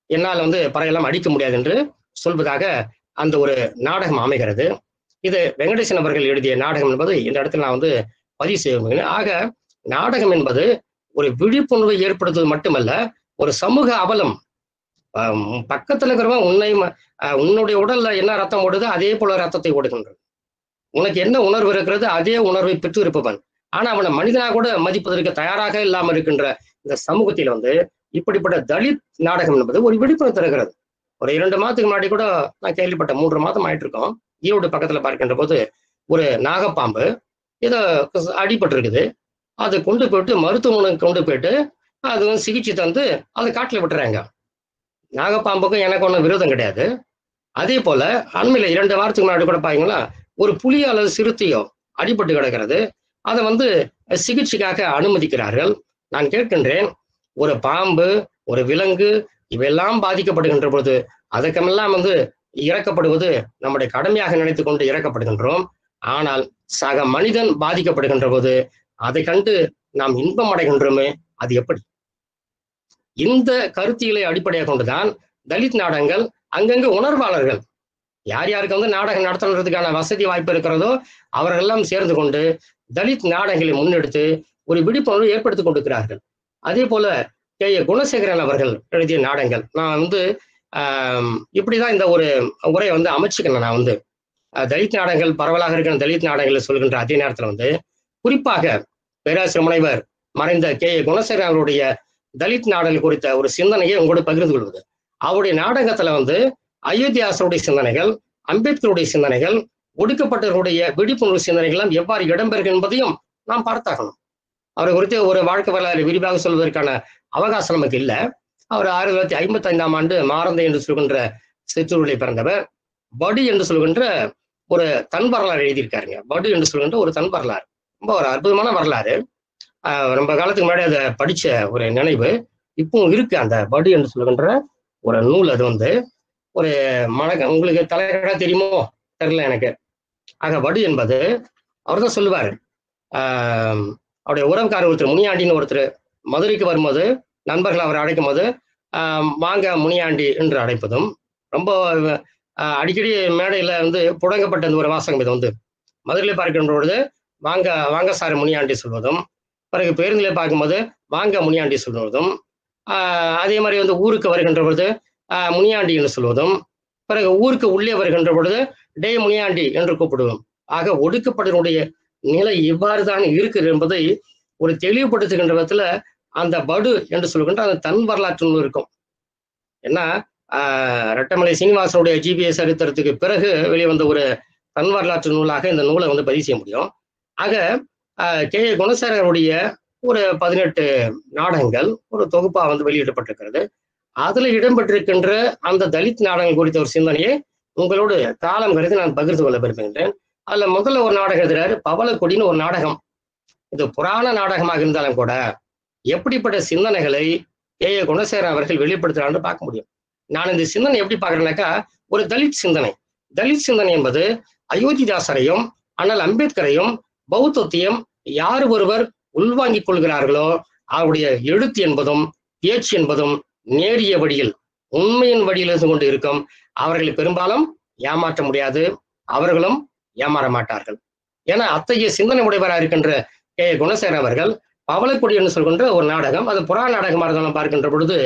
என்னால் வந்து பறையெல்லாம் அடிக்க முடியாது என்று சொல்வதாக அந்த ஒரு நாடகம் அமைகிறது இது வெங்கடேசன் அவர்கள் எழுதிய நாடகம் என்பது இந்த இடத்துல நான் வந்து பதிவு செய்ய விரும்புகிறேன். ஆக நாடகம் என்பது ஒரு விழிப்புணர்வை ஏற்படுத்துவது மட்டுமல்ல ஒரு சமூக அவலம் ஆஹ் பக்கத்துல இருக்கிறவன் உன்னை ம- ஆஹ் உன்னுடைய உடல்ல என்ன ரத்தம் ஓடுதோ அதே போல ரத்தத்தை ஓடுகின்றது உனக்கு என்ன உணர்வு இருக்கிறது அதே உணர்வை பெற்று இருப்பவன் ஆனா அவனை மனிதனாக கூட மதிப்பதற்கு தயாராக இல்லாமல் இருக்கின்ற இந்த சமூகத்தில் வந்து இப்படிப்பட்ட தலித் நாடகம் என்பது ஒரு விழிப்புணர்வு தருகிறது ஒரு இரண்டு மாதத்துக்கு முன்னாடி கூட நான் கேள்விப்பட்ட மூன்று மாதம் ஆயிட்டு இருக்கோம் ஈரோடு பக்கத்துல பார்க்கின்ற போது ஒரு நாகப்பாம்பு ஏதோ அடிபட்டு இருக்குது அதை கொண்டு போயிட்டு மருத்துவமனைக்கு கொண்டு போயிட்டு அது வந்து சிகிச்சை தந்து அதை காட்டில் விட்டுறாங்க நாகப்பாம்புக்கும் எனக்கு ஒன்றும் விரோதம் கிடையாது அதே போல அண்மையில இரண்டு வாரத்துக்கு முன்னாடி கூட பாத்தீங்களா ஒரு புலி அல்லது சிறுத்தையோ அடிபட்டு கிடக்கிறது அதை வந்து சிகிச்சைக்காக அனுமதிக்கிறார்கள் நான் கேட்கின்றேன் ஒரு பாம்பு ஒரு விலங்கு இவையெல்லாம் பாதிக்கப்படுகின்ற பொழுது அதுக்கெல்லாம் வந்து இறக்கப்படுவது நம்முடைய கடமையாக நினைத்துக் கொண்டு இறக்கப்படுகின்றோம் ஆனால் சக மனிதன் பாதிக்கப்படுகின்ற போது அதை கண்டு நாம் இன்பம் அடைகின்றோமே அது எப்படி இந்த கருத்தியலை அடிப்படையாக கொண்டுதான் தலித் நாடகங்கள் அங்கங்க உணர்வாளர்கள் யார் யாருக்கு வந்து நாடகம் நடத்துறதுக்கான வசதி வாய்ப்பு இருக்கிறதோ அவர்களெல்லாம் சேர்ந்து கொண்டு தலித் நாடகங்களை முன்னெடுத்து ஒரு விழிப்புணர்வு ஏற்படுத்திக் கொண்டிருக்கிறார்கள் அதே போல கே ஏ குணசேகரன் அவர்கள் எழுதிய நாடகங்கள் நான் வந்து ஆஹ் இப்படிதான் இந்த ஒரு உரையை வந்து அமைச்சுக்கணும் நான் வந்து அஹ் தலித் நாடகங்கள் பரவலாக இருக்கிற தலித் நாடகங்களை சொல்கின்ற அதே நேரத்துல வந்து குறிப்பாக பேராசிரியர் முனைவர் மறைந்த கே ஏ குணசேகரன் அவருடைய தலித் நாடல் குறித்த ஒரு சிந்தனையை உங்களோடு பகிர்ந்து கொள்வது அவருடைய நாடகத்துல வந்து அயோத்தியாசருடைய சிந்தனைகள் அம்பேத்கருடைய சிந்தனைகள் ஒடுக்கப்பட்டவருடைய விழிப்புணர்வு சிந்தனைகள் எல்லாம் எவ்வாறு இடம்பெறுகிறது என்பதையும் நாம் பார்த்தாகணும் அவரை குறித்து ஒரு வாழ்க்கை வரலாறு விரிவாக சொல்வதற்கான அவகாசம் நமக்கு இல்லை அவர் ஆயிரத்தி தொள்ளாயிரத்தி ஐம்பத்தி ஐந்தாம் ஆண்டு மாறந்தை என்று சொல்கின்ற சிற்றூரில் பிறந்தவர் படு என்று சொல்கின்ற ஒரு தன் வரலாறு எழுதியிருக்காருங்க படு என்று சொல்கின்ற ஒரு தன் வரலாறு ரொம்ப ஒரு அற்புதமான வரலாறு ஆஹ் ரொம்ப காலத்துக்கு முன்னாடி அதை படிச்ச ஒரு நினைவு இப்பவும் இருக்கு அந்த படு என்று சொல்கின்ற ஒரு நூல் அது வந்து ஒரு மணக்க உங்களுக்கு தலைகடா தெரியுமோ தெரியல எனக்கு ஆக வடு என்பது அவர் தான் சொல்லுவார் ஆஹ் அவருடைய உறவுக்காரர் ஒருத்தர் முனியாண்டின்னு ஒருத்தர் மதுரைக்கு வரும்போது நண்பர்கள் அவரை அழைக்கும் போது ஆஹ் வாங்க முனியாண்டி என்று அழைப்பதும் ரொம்ப ஆஹ் அடிக்கடி மேடையில வந்து புழங்கப்பட்ட இந்த ஒரு வாசகம் இது வந்து மதுரையில் பார்க்கின்ற பொழுது வாங்க வாங்க சார் முனியாண்டி சொல்வதும் பிறகு பேருந்திலே பார்க்கும்போது வாங்க முனியாண்டி சொல்வதும் ஆஹ் அதே மாதிரி வந்து ஊருக்கு வருகின்ற பொழுது ஆஹ் முனியாண்டி என்று சொல்வதும் பிறகு ஊருக்கு உள்ளே வருகின்ற பொழுது டே முனியாண்டி என்று கூப்பிடுவோம் ஆக ஒடுக்கப்படுவனுடைய நிலை இவ்வாறு தான் இருக்குது என்பதை ஒரு தெளிவுபடுத்துகின்ற விதத்துல அந்த படு என்று சொல்கின்ற அந்த தன் வரலாற்று நூல் இருக்கும் ஏன்னா ஆஹ் ரெட்டமலை சீனிவாசனுடைய ஜிபிஎஸ் சரித்திரத்துக்கு பிறகு வெளிவந்த ஒரு தன் வரலாற்று நூலாக இந்த நூலை வந்து பதிவு செய்ய முடியும் ஆக ஆஹ் கே ஏ குணசேகருடைய ஒரு பதினெட்டு நாடகங்கள் ஒரு தொகுப்பா வந்து வெளியிடப்பட்டிருக்கிறது அதுல இடம்பெற்றிருக்கின்ற அந்த தலித் நாடகங்கள் குறித்த ஒரு சிந்தனையை உங்களோடு காலம் கருதி நான் பகிர்ந்து கொள்ள விரும்புகின்றேன் அதுல முதல்ல ஒரு நாடகம் எழுதுறாரு பவளக்கொடின்னு ஒரு நாடகம் இது புராண நாடகமாக இருந்தாலும் கூட எப்படிப்பட்ட சிந்தனைகளை ஏ ஏ குணசேகரன் அவர்கள் வெளிப்படுத்துறான்னு பார்க்க முடியும் நான் இந்த சிந்தனை எப்படி பார்க்கறேன்னாக்கா ஒரு தலித் சிந்தனை தலித் சிந்தனை என்பது அயோத்திதாசரையும் அண்ணல் அம்பேத்கரையும் பௌத்தத்தையும் யார் ஒருவர் உள்வாங்கிக் கொள்கிறார்களோ அவருடைய எழுத்து என்பதும் பேச்சு என்பதும் நேரிய வழியில் உண்மையின் வழியில் இருந்து கொண்டு இருக்கும் அவர்களை பெரும்பாலும் ஏமாற்ற முடியாது அவர்களும் ஏமாற மாட்டார்கள் ஏன்னா அத்தகைய சிந்தனை உடையவராக இருக்கின்ற கே குணசேகரன் அவர்கள் பவளக்கொடி என்று சொல்கின்ற ஒரு நாடகம் அது புறா நாடகமாக இருந்தாலும் பார்க்கின்ற பொழுது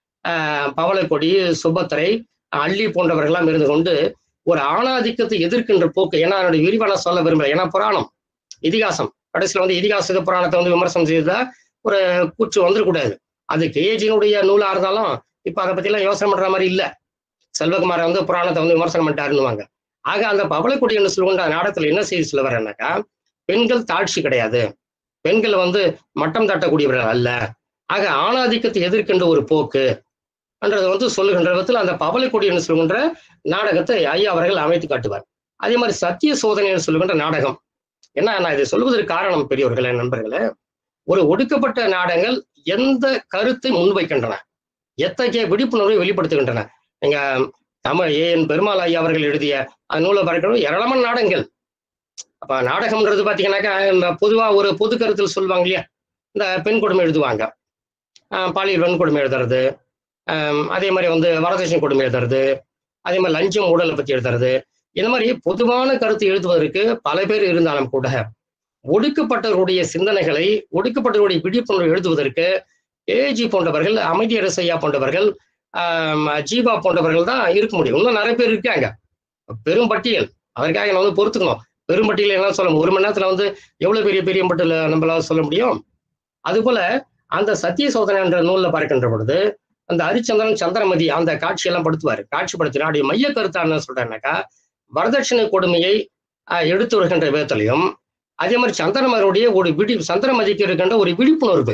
ஆஹ் பவளக்கொடி சுபத்திரை அள்ளி போன்றவர்கள்லாம் இருந்து கொண்டு ஒரு ஆணாதிக்கத்தை எதிர்க்கின்ற போக்கு ஏன்னா என்னுடைய விரிவான சொல்ல விரும்பல ஏன்னா புராணம் இதிகாசம் கடைசியில் வந்து இதிகாச புராணத்தை வந்து விமர்சனம் செய்தா ஒரு கூற்று வந்துடக்கூடாது அது கேஜினுடைய நூலா இருந்தாலும் இப்ப அதை பத்தி எல்லாம் யோசனை பண்ற மாதிரி இல்ல செல்வகுமார் வந்து புராணத்தை வந்து விமர்சனம் பண்ணிட்டாருன்னுவாங்க ஆக அந்த பவளக்குடி என்று சொல்லுகின்ற நாடகத்துல என்ன செய்தி சொல்ல வரேன்னாக்கா பெண்கள் தாட்சி கிடையாது பெண்கள் வந்து மட்டம் தட்டக்கூடியவர்கள் அல்ல ஆக ஆணாதிக்கத்தை எதிர்க்கின்ற ஒரு போக்கு என்றதை வந்து சொல்லுகின்ற விதத்தில் அந்த பவளக்குடி என்று சொல்கின்ற நாடகத்தை ஐயா அவர்கள் அமைத்து காட்டுவார் அதே மாதிரி சத்திய சோதனை என்று சொல்லுகின்ற நாடகம் என்ன நான் இதை சொல்வதற்கு காரணம் பெரியவர்களே நண்பர்களே ஒரு ஒடுக்கப்பட்ட நாடகங்கள் எந்த கருத்தை முன்வைக்கின்றன எத்தகைய விழிப்புணர்வை வெளிப்படுத்துகின்றன நீங்க தமிழ் ஏ என் பெருமாள் ஐயா அவர்கள் எழுதிய அந்த நூலை பார்க்கணும் ஏராளமான நாடகங்கள் அப்ப நாடகம்ன்றது பாத்தீங்கன்னாக்கா இந்த பொதுவா ஒரு பொது கருத்தில் சொல்லுவாங்க இல்லையா இந்த பெண் கொடுமை எழுதுவாங்க ஆஹ் பாலியல் வன்கொடுமை எழுதுறது ஆம், அதே மாதிரி வந்து வரதட்சணை கொடுமை எழுதுறது அதே மாதிரி லஞ்சம் ஊழலை பத்தி எழுதுறது இந்த மாதிரி பொதுவான கருத்து எழுதுவதற்கு பல பேர் இருந்தாலும் கூட ஒடுக்கப்பட்டவருடைய சிந்தனைகளை ஒடுக்கப்பட்டவருடைய விழிப்புணர்வு எழுதுவதற்கு ஏஜி போன்றவர்கள் அமைதியரசு ஐயா போன்றவர்கள் ஆம், ஜீவா போன்றவர்கள் தான் இருக்க முடியும் இன்னும் நிறைய பேர் இருக்காங்க பெரும் பட்டியல் அதற்காக நான் வந்து பொறுத்துக்கணும் பெரும் பட்டியல் என்ன சொல்ல முடியும்? ஒரு மணி நேரத்துல வந்து எவ்வளவு பெரிய பெரிய பட்டியல நம்மளால சொல்ல முடியும் அதுபோல அந்த சத்திய சோதனை என்ற நூல்ல பார்க்கின்ற பொழுது அந்த ஹரிச்சந்திரன் சந்திரமதி அந்த காட்சியெல்லாம் படுத்துவார் காட்சிப்படுத்தினா அப்படி மைய கருத்தா என்ன சொல்றேன்னாக்கா வரதட்சணை கொடுமையை ஆஹ், எடுத்து வருகின்ற விதத்திலையும் அதே மாதிரி சந்திரமருடைய ஒரு விழி சந்திரமதிக்கு இருக்கின்ற ஒரு விழிப்புணர்வு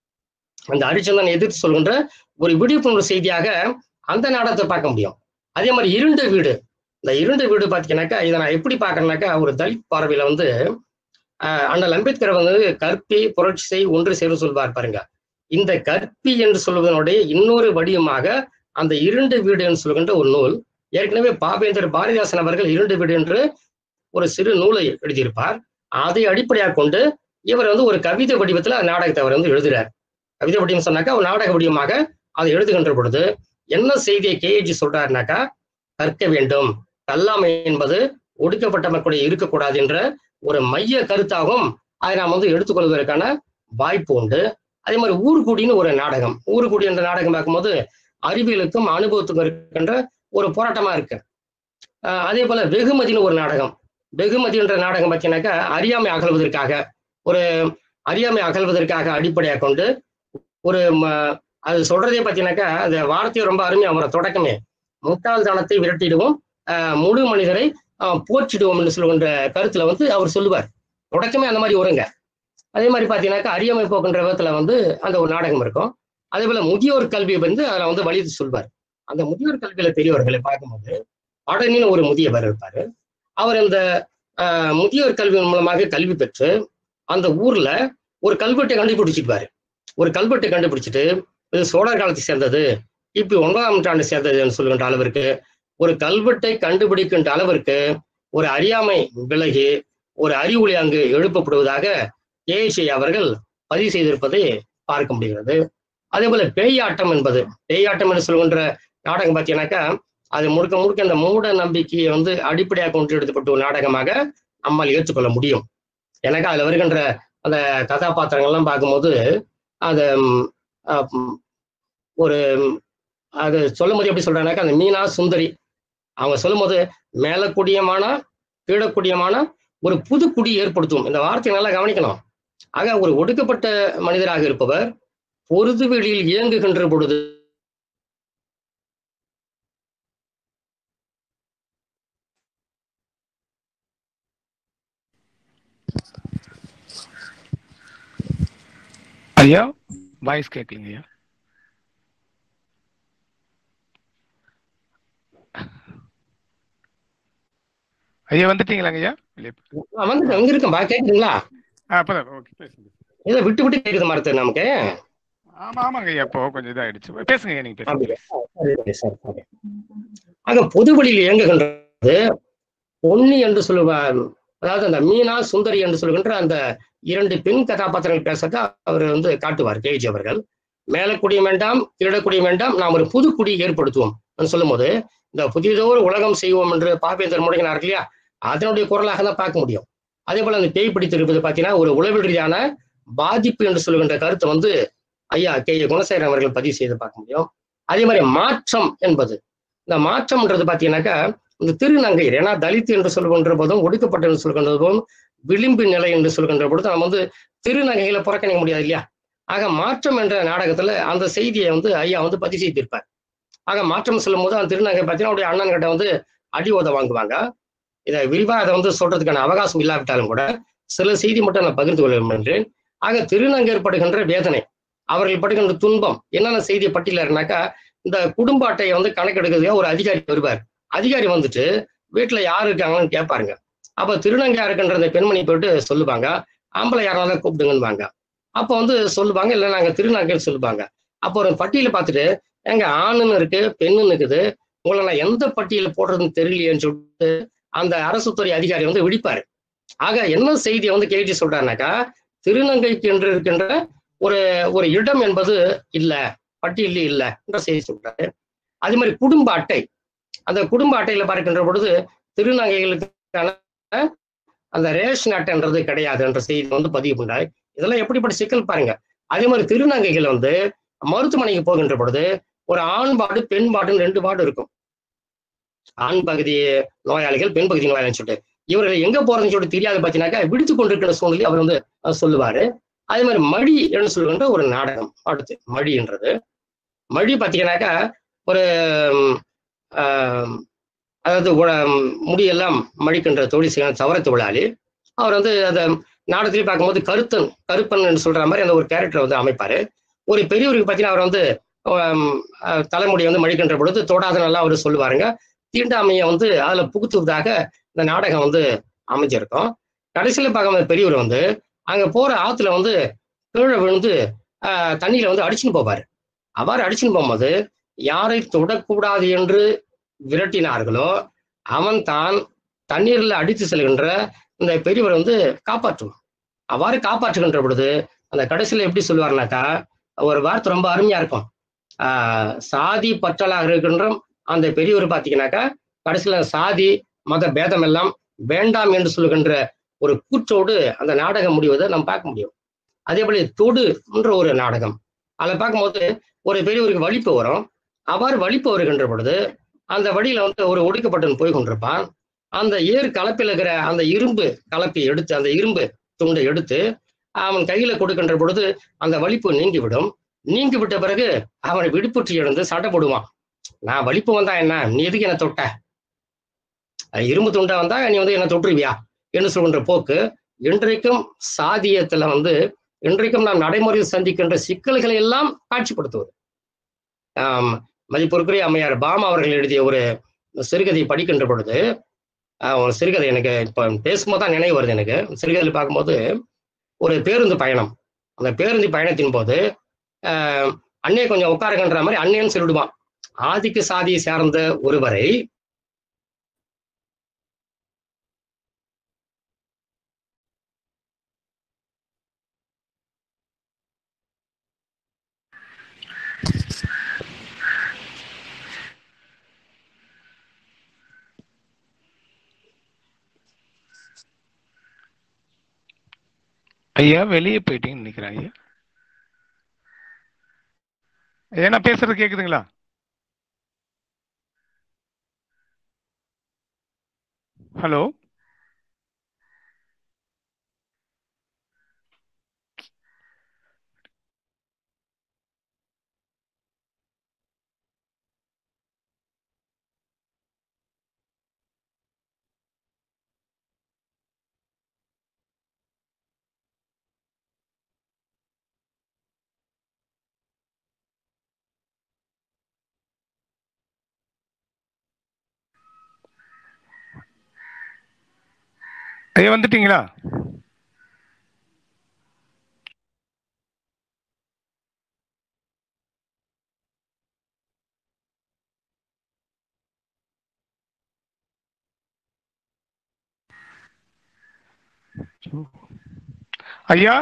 அந்த ஹரிச்சந்திரன் எதிர்த்து சொல்கின்ற ஒரு விழிப்புணர்வு செய்தியாக அந்த நாடகத்தை பார்க்க முடியும் அதே மாதிரி இருண்ட வீடு இந்த இருண்ட வீடு பார்த்தீங்கன்னாக்கா இதை நான் எப்படி பார்க்கறேன்னாக்கா ஒரு தலித் பார்வையில வந்து ஆஹ், அண்ணல் அம்பேத்கர் வந்து கற்பி புரட்சி செய் ஒன்று சேரும் சொல்வார் பாருங்க இந்த கற்பி என்று சொல்வதனுடைய இன்னொரு வடிவமாக அந்த இருண்ட வீடு என்று சொல்கின்ற ஒரு நூல் ஏற்கனவே பாபேந்தர் பாரதிதாசன் அவர்கள் இருண்ட வீடு என்று ஒரு சிறு நூலை எழுதியிருப்பார் அதை அடிப்படையாக கொண்டு இவர் வந்து ஒரு கவிதை வடிவத்துல அந்த நாடகத்தை அவர் வந்து எழுதுறார் கவிதை வடிவம் சொன்னாக்கா ஒரு நாடக வடிவமாக அதை எழுதுகின்ற பொழுது என்ன செய்தியை கேஏஜி சொல்றாருனாக்கா கற்க வேண்டும் கல்லாமை என்பது ஒடுக்கப்பட்ட மக்களுடைய இருக்கக்கூடாது என்ற ஒரு மைய கருத்தாகவும் அதை நாம் வந்து எடுத்துக்கொள்வதற்கான வாய்ப்பு உண்டு அதே மாதிரி ஊர்குடின்னு ஒரு நாடகம் ஊர்குடி என்ற நாடகம் பார்க்கும்போது அறிவியலுக்கும் அனுபவத்துக்கும் இருக்கின்ற ஒரு போராட்டமா இருக்கு ஆஹ் அதே போல வெகுமதின்னு ஒரு நாடகம் வெகுமதி என்ற நாடகம் பார்த்தீங்கன்னாக்கா அறியாமை அகழ்வதற்காக ஒரு அறியாமை அகழ்வதற்காக அடிப்படையாக கொண்டு ஒரு ம- அது சொல்றதே பார்த்தீங்கன்னாக்கா அந்த வார்த்தையை ரொம்ப அருமையா வரும் தொடக்கமே முட்டாள்தனத்தை விரட்டிடுவோம் ஆஹ் முழு மனிதரை ஆஹ் போற்றிடுவோம் என்று சொல்கின்ற கருத்துல வந்து அவர் சொல்லுவார் தொடக்கமே அந்த மாதிரி வருங்க அதே மாதிரி பார்த்தீங்கன்னாக்கா அறியாமை போக்கின்ற விதத்துல வந்து அந்த ஒரு நாடகம் இருக்கும் அதே போல முதியோர் கல்வி வந்து அதில் வந்து வலிது சொல்வார் அந்த முதியோர் கல்வியில பெரியவர்களை பார்க்கும்போது அடனின்னு ஒரு முதியவர் இருப்பாரு அவர் இந்த ஆஹ், முதியோர் கல்வி மூலமாக கல்வி பெற்று அந்த ஊர்ல ஒரு கல்வெட்டை கண்டுபிடிச்சிருப்பாரு ஒரு கல்வெட்டை கண்டுபிடிச்சிட்டு இது சோழர் காலத்தை சேர்ந்தது இப்படி ஒன்பதாம் நூற்றாண்டு சேர்ந்ததுன்னு சொல்லுகின்ற அளவிற்கு ஒரு கல்வெட்டை கண்டுபிடிக்கின்ற அளவிற்கு ஒரு அறியாமை விலகி ஒரு அறிவொளி அங்கு எழுப்பப்படுவதாக ஏஎஸ்ஐ அவர்கள் பதிவு செய்திருப்பதை பார்க்க முடிகிறது அதே போல பேயாட்டம் என்பது பேயாட்டம் என்று சொல்கின்ற நாடகம் பார்த்தீங்கன்னாக்கா அது முழுக்க முழுக்க அந்த மூட நம்பிக்கையை வந்து அடிப்படையாக கொண்டு எடுத்துப்பட்ட ஒரு நாடகமாக நம்மால் ஏற்றுக்கொள்ள முடியும் எனக்கு அதுல வருகின்ற அந்த கதாபாத்திரங்கள்லாம் பார்க்கும்போது அது ம், அஹ், ம், ஒரு ம், அது சொல்லும் போது எப்படி சொல்றாங்கன்னாக்கா அந்த மீனா சுந்தரி அவங்க சொல்லும்போது மேலக்கூடியமான கீழக்கூடியமான ஒரு புது குடி ஏற்படுத்தும் இந்த வார்த்தையை நல்லா கவனிக்கணும் ஆக ஒரு ஒடுக்கப்பட்ட மனிதராக இருப்பவர் பொருது வெளியில் இயங்குகின்ற பொழுது ஐயா வாய்ஸ் கேட்கலங்க ஐயா ஐயா வந்துட்டீங்களாங்க ஐயா இல்லையா ஆ, வந்து அங்க இருக்கேன்பா கேக்குதுங்களா ஆ அப்பதான் ஓகே பேசுங்க ஏதோ விட்டு விட்டு கேக்குது மாதிரி நமக்கு ஆமா ஆமாங்க ஐயா இப்போ கொஞ்சம் இதாயிடுச்சு பேசுங்க ஐயா நீங்க பேசுங்க அப்படியா? சரி, சரி, சரி, சரி. ஆக பொது வழியில் இயங்குகின்றது பொன்னி என்று சொல்லுவார் அதாவது அந்த மீனா சுந்தரி என்று சொல்கின்ற அந்த இரண்டு பெண் கதாபாத்திரங்கள் பேசக்க அவர் வந்து காட்டுவார் கேஜி அவர்கள் மேலக்குடிய வேண்டாம் கீழக்குடிய வேண்டாம் நாம் ஒரு புது குடி ஏற்படுத்துவோம் என்று சொல்லும்போது இந்த புதியதோர் உலகம் செய்வோம் என்று பாப்பேந்தர் முடங்கினார் இல்லையா அதனுடைய குரலாக தான் பார்க்க முடியும் அதே போல அந்த பேய் பிடித்திருப்பது பார்த்தீங்கன்னா ஒரு உளவியல் ரீதியான பாதிப்பு என்று சொல்கின்ற கருத்தை வந்து ஐயா கே ஏ குணசேகரன் அவர்கள் பதிவு செய்து பார்க்க முடியும் அதே மாதிரி மாற்றம் என்பது இந்த மாற்றம்ன்றது பார்த்தீங்கன்னாக்கா இந்த திருநங்கையர் ஏன்னா தலித் என்று சொல்கின்ற போதும் ஒடுக்கப்பட்ட என்று சொல்கின்ற போதும் விளிம்பு நிலை என்று சொல்கின்ற பொழுது நம்ம வந்து திருநங்கைகளை புறக்கணிக்க முடியாது இல்லையா ஆக மாற்றம் என்ற நாடகத்துல அந்த செய்தியை வந்து ஐயா வந்து பதிவு செய்திருப்பார் ஆக மாற்றம் சொல்லும் போது அந்த திருநங்கை பார்த்தீங்கன்னா அவருடைய அண்ணன் கிட்ட வந்து அடி உத வாங்குவாங்க இதை விரிவா அதை வந்து சொல்றதுக்கான அவகாசம் இல்லாவிட்டாலும் கூட சில செய்தி மட்டும் நான் பகிர்ந்து கொள்ள விரும்புகின்றேன் ஆக திருநங்கையர் படுகின்ற வேதனை அவர்கள் படுகின்ற துன்பம் என்னென்ன செய்தியை பட்டியலர்னாக்கா இந்த குடும்ப அட்டையை வந்து கணக்கெடுக்கிறதுக்காக ஒரு அதிகாரி வருவார் அதிகாரி வந்துட்டு வீட்டுல யார் இருக்காங்கன்னு கேட்பாருங்க அப்ப திருநங்கையா இருக்கின்ற அந்த பெண்மணி போயிட்டு சொல்லுவாங்க ஆம்பளை யாராவது கூப்பிடுங்கன்னுவாங்க அப்போ வந்து சொல்லுவாங்க இல்லை நாங்க திருநங்கைன்னு சொல்லுவாங்க அப்போ ஒரு பட்டியலை பார்த்துட்டு எங்க ஆணுன்னு இருக்கு பெண்ணுன்னு இருக்குது உங்களை நான் எந்த பட்டியல போடுறதுன்னு தெரியலையேன்னு சொல்லிட்டு அந்த அரசு துறை அதிகாரி வந்து விழிப்பாரு ஆக என்ன செய்தியை வந்து கேட்டு சொல்றாருனாக்கா திருநங்கைக்கு என்று இருக்கின்ற ஒரு ஒரு இடம் என்பது இல்ல பட்டியலில் இல்லை என்ற செய்தி சொல்றாரு அதே மாதிரி குடும்ப அட்டை அந்த குடும்ப அட்டையில பார்க்கின்ற பொழுது திருநங்கைகளுக்கான அந்த ரேஷன் அட்டைன்றது கிடையாது என்ற செய்தி வந்து பதிவு பண்ணாரு இதெல்லாம் எப்படிப்பட்ட சிக்கல் பாருங்க அதே மாதிரி திருநங்கைகள் வந்து மருத்துவமனைக்கு போகின்ற பொழுது ஒரு ஆண் பாடு பெண் பாடுன்னு ரெண்டு பாடு இருக்கும் ஆண் பகுதி நோயாளிகள் பெண் பகுதி நோயாளின்னு சொல்லிட்டு இவர்கள் எங்க போறதுன்னு சொல்லிட்டு தெரியாது பார்த்தீங்கன்னாக்கா விடுத்து கொண்டிருக்கிற சூழ்நிலை அவர் வந்து அஹ், சொல்லுவாரு அதே மாதிரி மடி என்று சொல்கின்ற ஒரு நாடகம் அடுத்து மடின்றது மடி பார்த்தீங்கன்னாக்கா ஒரு ம், ஆம், அதாவது உட- முடியெல்லாம் மடிக்கின்ற தொழில் செய்கிற தவற தொழிலாளி அவர் வந்து அந்த நாடகத்திலே பார்க்கும்போது கருத்தன் கருப்பன் என்று சொல்ற மாதிரி அந்த ஒரு கேரக்டர் வந்து அமைப்பாரு ஒரு பெரியவருக்கு பார்த்தீங்கன்னா அவர் வந்து ஆம், அஹ், தலைமுடியை வந்து மடிக்கின்ற பொழுது தொடாத நல்லா அவர் சொல்லுவாருங்க தீண்டாமையை வந்து அதுல புகுத்துவதாக இந்த நாடகம் வந்து அமைஞ்சிருக்கும் கடைசியில பார்க்கும்போது பெரியவர் வந்து அங்க போற ஆத்துல வந்து கீழே விழுந்து ஆஹ், தண்ணியில வந்து அடிச்சுன்னு போவாரு அவ்வாறு அடிச்சுன்னு போகும்போது யாரை தொடக்கூடாது என்று விரட்டினார்களோ அவன் தான் தண்ணீரில் அடித்து செல்கின்ற இந்த பெரியவர் வந்து காப்பாற்றுவான் அவ்வாறு காப்பாற்றுகின்ற பொழுது அந்த கடைசியில எப்படி சொல்லுவாருனாக்கா ஒரு வார்த்தை ரொம்ப அருமையா இருக்கும் ஆஹ் சாதி பற்றலாக இருக்கின்ற அந்த பெரியவர் பார்த்தீங்கன்னாக்கா கடைசியில சாதி மத பேதம் எல்லாம் வேண்டாம் என்று சொல்லுகின்ற ஒரு கூற்றோடு அந்த நாடகம் முடிவதை நம்ம பார்க்க முடியும் அதே போல தொடு என்ற ஒரு நாடகம் அதில் பார்க்கும்போது ஒரு பெரியவருக்கு வலிப்பு வரும் அவ்வாறு வலிப்பு வருகின்ற பொழுது அந்த வழியில வந்து ஒரு ஒடுக்கப்பட்டவன் போய் கொண்டிருப்பான் அந்த ஏர் கலப்பில் இருக்கிற அந்த இரும்பு கலப்பை எடுத்து அந்த இரும்பு துண்டை எடுத்து அவன் கையில கொடுக்கின்ற பொழுது அந்த வலிப்பு நீங்கிவிடும் நீங்கி விட்ட பிறகு அவனை விடுப்புற்றி எழுந்து சண்டை போடுவான் நான் வலிப்பு வந்தா என்ன நீ எதுக்கு என்ன தொட்ட அஹ் இரும்பு துண்டா வந்தா நீ வந்து என்ன தொற்றுவியா என்று சொல்கின்ற போக்கு இன்றைக்கும் சாதியத்துல வந்து இன்றைக்கும் நாம் நடைமுறையில் சந்திக்கின்ற சிக்கல்களை எல்லாம் காட்சிப்படுத்துவது ஆம், மதிப்பிற்குரிய அம்மையார் பாமா அவர்கள் எழுதிய ஒரு சிறுகதை படிக்கின்ற பொழுது ஆஹ், ஒரு சிறுகதை எனக்கு இப்போ பேசும்போது தான் நினைவு வருது எனக்கு சிறுகதையில் பார்க்கும்போது ஒரு பேருந்து பயணம் அந்த பேருந்து பயணத்தின் போது ஆஹ், அண்ணே கொஞ்சம் உட்காருங்கன்ற மாதிரி அண்ணேன்னு சொல்லிடுவான் ஆதிக்க சாதியை சார்ந்த ஒருவரை ஐயா வெளியே போயிட்டீங்கன்னு நினைக்கிறேன் ஐயா ஐயா நான் பேசுறது கேக்குதுங்களா ஹலோ ஐயா வந்துட்டீங்களா ஐயா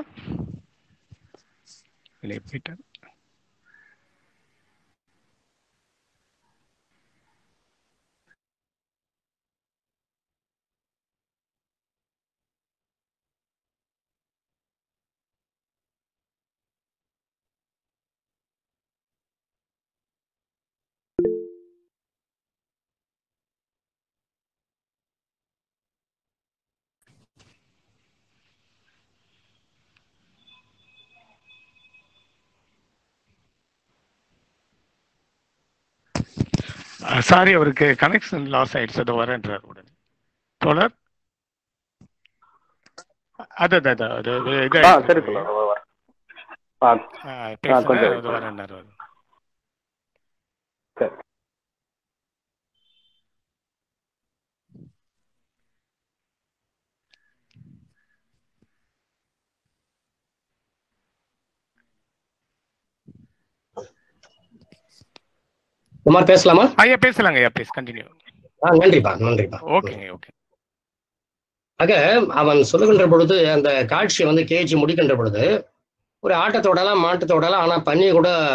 வெளியே போயிட்டார் சாரி அவருக்கு கனெக்ஷன் லாஸ் ஆயிடுச்சு அது வரேன்றார் உடனே தோழர் அது அது அது அது இது ஆ ஆயிடுச்சு. சரி சொல்லுங்க ஆ ஆ, பேசுங்க, கொஞ்சம் அது வரேன்னாரு அவரு. சரி குமார் பேசலாமா ஐயா பேசலாங்க ஐயா பேச கண்டினியூ ஆ நன்றிப்பா நன்றிப்பா ஓகேங்க ஓகே ஆக அவன் சொல்லுகின்ற பொழுது அந்த காட்சியை வந்து கேஜி முடிக்கின்ற பொழுது ஒரு ஆட்டத்தோடலாம் மாட்டத்தோடலாம் ஆனா பன்னியை கூட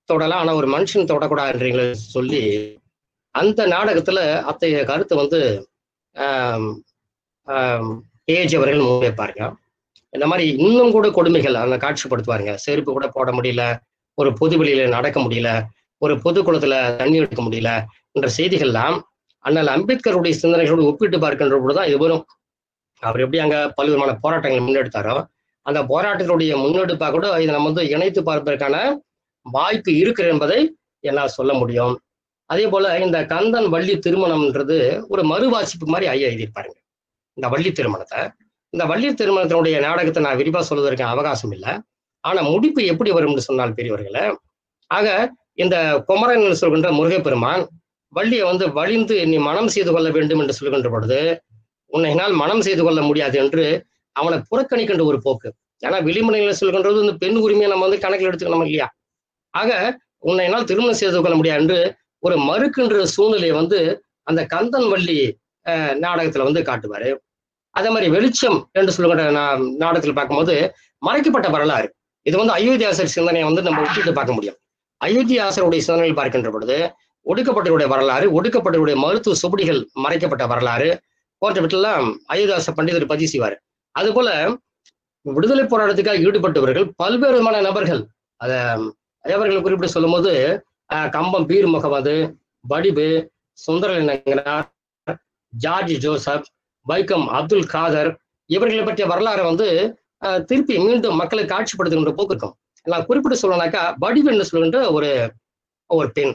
தொடலாம் ஆனா ஒரு மனுஷன் தொடக்கூடாதுன்றீங்களே சொல்லி அந்த நாடகத்துல அத்தகைய கருத்தை வந்து ஆம், ஆம், ஏஜ் அவர்கள் முன்வைப்பாருங்க இந்த மாதிரி இன்னும் கூட கொடுமைகள் அந்த காட்சிப்படுத்துவாருங்க செருப்பு கூட போட முடியல ஒரு பொது வெளியில நடக்க முடியல ஒரு பொது குளத்துல தண்ணி எடுக்க முடியல என்ற செய்திகள்லாம் அண்ணல் அம்பேத்கருடைய சிந்தனைகளோடு ஒப்பிட்டு பார்க்கின்ற பொழுதுதான் இது வரும் அவர் எப்படி அங்க பல்வேறுமான போராட்டங்களை முன்னெடுத்தாரோ அந்த போராட்டத்தினுடைய முன்னெடுப்பா கூட இதை நம்ம வந்து இணைத்து பார்ப்பதற்கான வாய்ப்பு இருக்கு என்பதை என்னால் சொல்ல முடியும் அதே போல இந்த கந்தன் வள்ளி திருமணம்ன்றது ஒரு மறுவாசிப்பு மாதிரி ஐயா எழுதியிருப்பாருங்க இந்த வள்ளி திருமணத்தை இந்த வள்ளி திருமணத்தினுடைய நாடகத்தை நான் விரிவா சொல்வதற்கு அவகாசம் இல்லை ஆனா முடிப்பு எப்படி வரும்னு சொன்னால் பெரியவர்களே ஆக இந்த குமரன் என்று சொல்கின்ற முருகப்பெருமான் வள்ளியை வந்து வழிந்து நீ மனம் செய்து கொள்ள வேண்டும் என்று சொல்கின்ற பொழுது உன்னையினால் மனம் செய்து கொள்ள முடியாது என்று அவனை புறக்கணிக்கின்ற ஒரு போக்கு ஏன்னா விளிமுனைகளை சொல்கின்றது இந்த பெண் உரிமையை நம்ம வந்து கணக்கில் எடுத்துக்கணும் இல்லையா ஆக உன்னையினால் திருமணம் செய்து கொள்ள முடியாது என்று ஒரு மறுக்கின்ற சூழ்நிலையை வந்து அந்த கந்தன் வள்ளி அஹ், நாடகத்துல வந்து காட்டுவாரு அதே மாதிரி வெளிச்சம் என்று சொல்லுகிற நா- நாடகத்தில் பார்க்கும்போது மறைக்கப்பட்ட வரலாறு இது வந்து அயோத்தியாசர் சிந்தனையை வந்து நம்ம ஒப்பிட்டு பார்க்க முடியும் அயோத்தியாசருடைய சிந்தனையில் பார்க்கின்ற பொழுது ஒடுக்கப்பட்டவருடைய வரலாறு ஒடுக்கப்பட்டவருடைய மருத்துவ சுவடிகள் மறைக்கப்பட்ட வரலாறு போன்றவற்றெல்லாம் அயோத்தியாச பண்டிதர் பதிவு செய்வார் அதுபோல விடுதலை போராட்டத்துக்காக ஈடுபட்டவர்கள் பல்வேறு விதமான நபர்கள் அத அவர்கள் குறிப்பிட்டு சொல்லும்போது அஹ், கம்பம் பீர் முகமது வடிவு சுந்தரலிங்கனார் ஜார்ஜ் ஜோசப் வைக்கம் அப்துல் காதர் இவர்களை பற்றிய வரலாறை வந்து அஹ், திருப்பி மீண்டும் மக்களுக்கு காட்சிப்படுத்துகின்ற போக்கு இருக்கும் நான் குறிப்பிட்டு சொல்லணும்னாக்கா வடிவு என்று சொல்கின்ற ஒரு ஒரு பெண்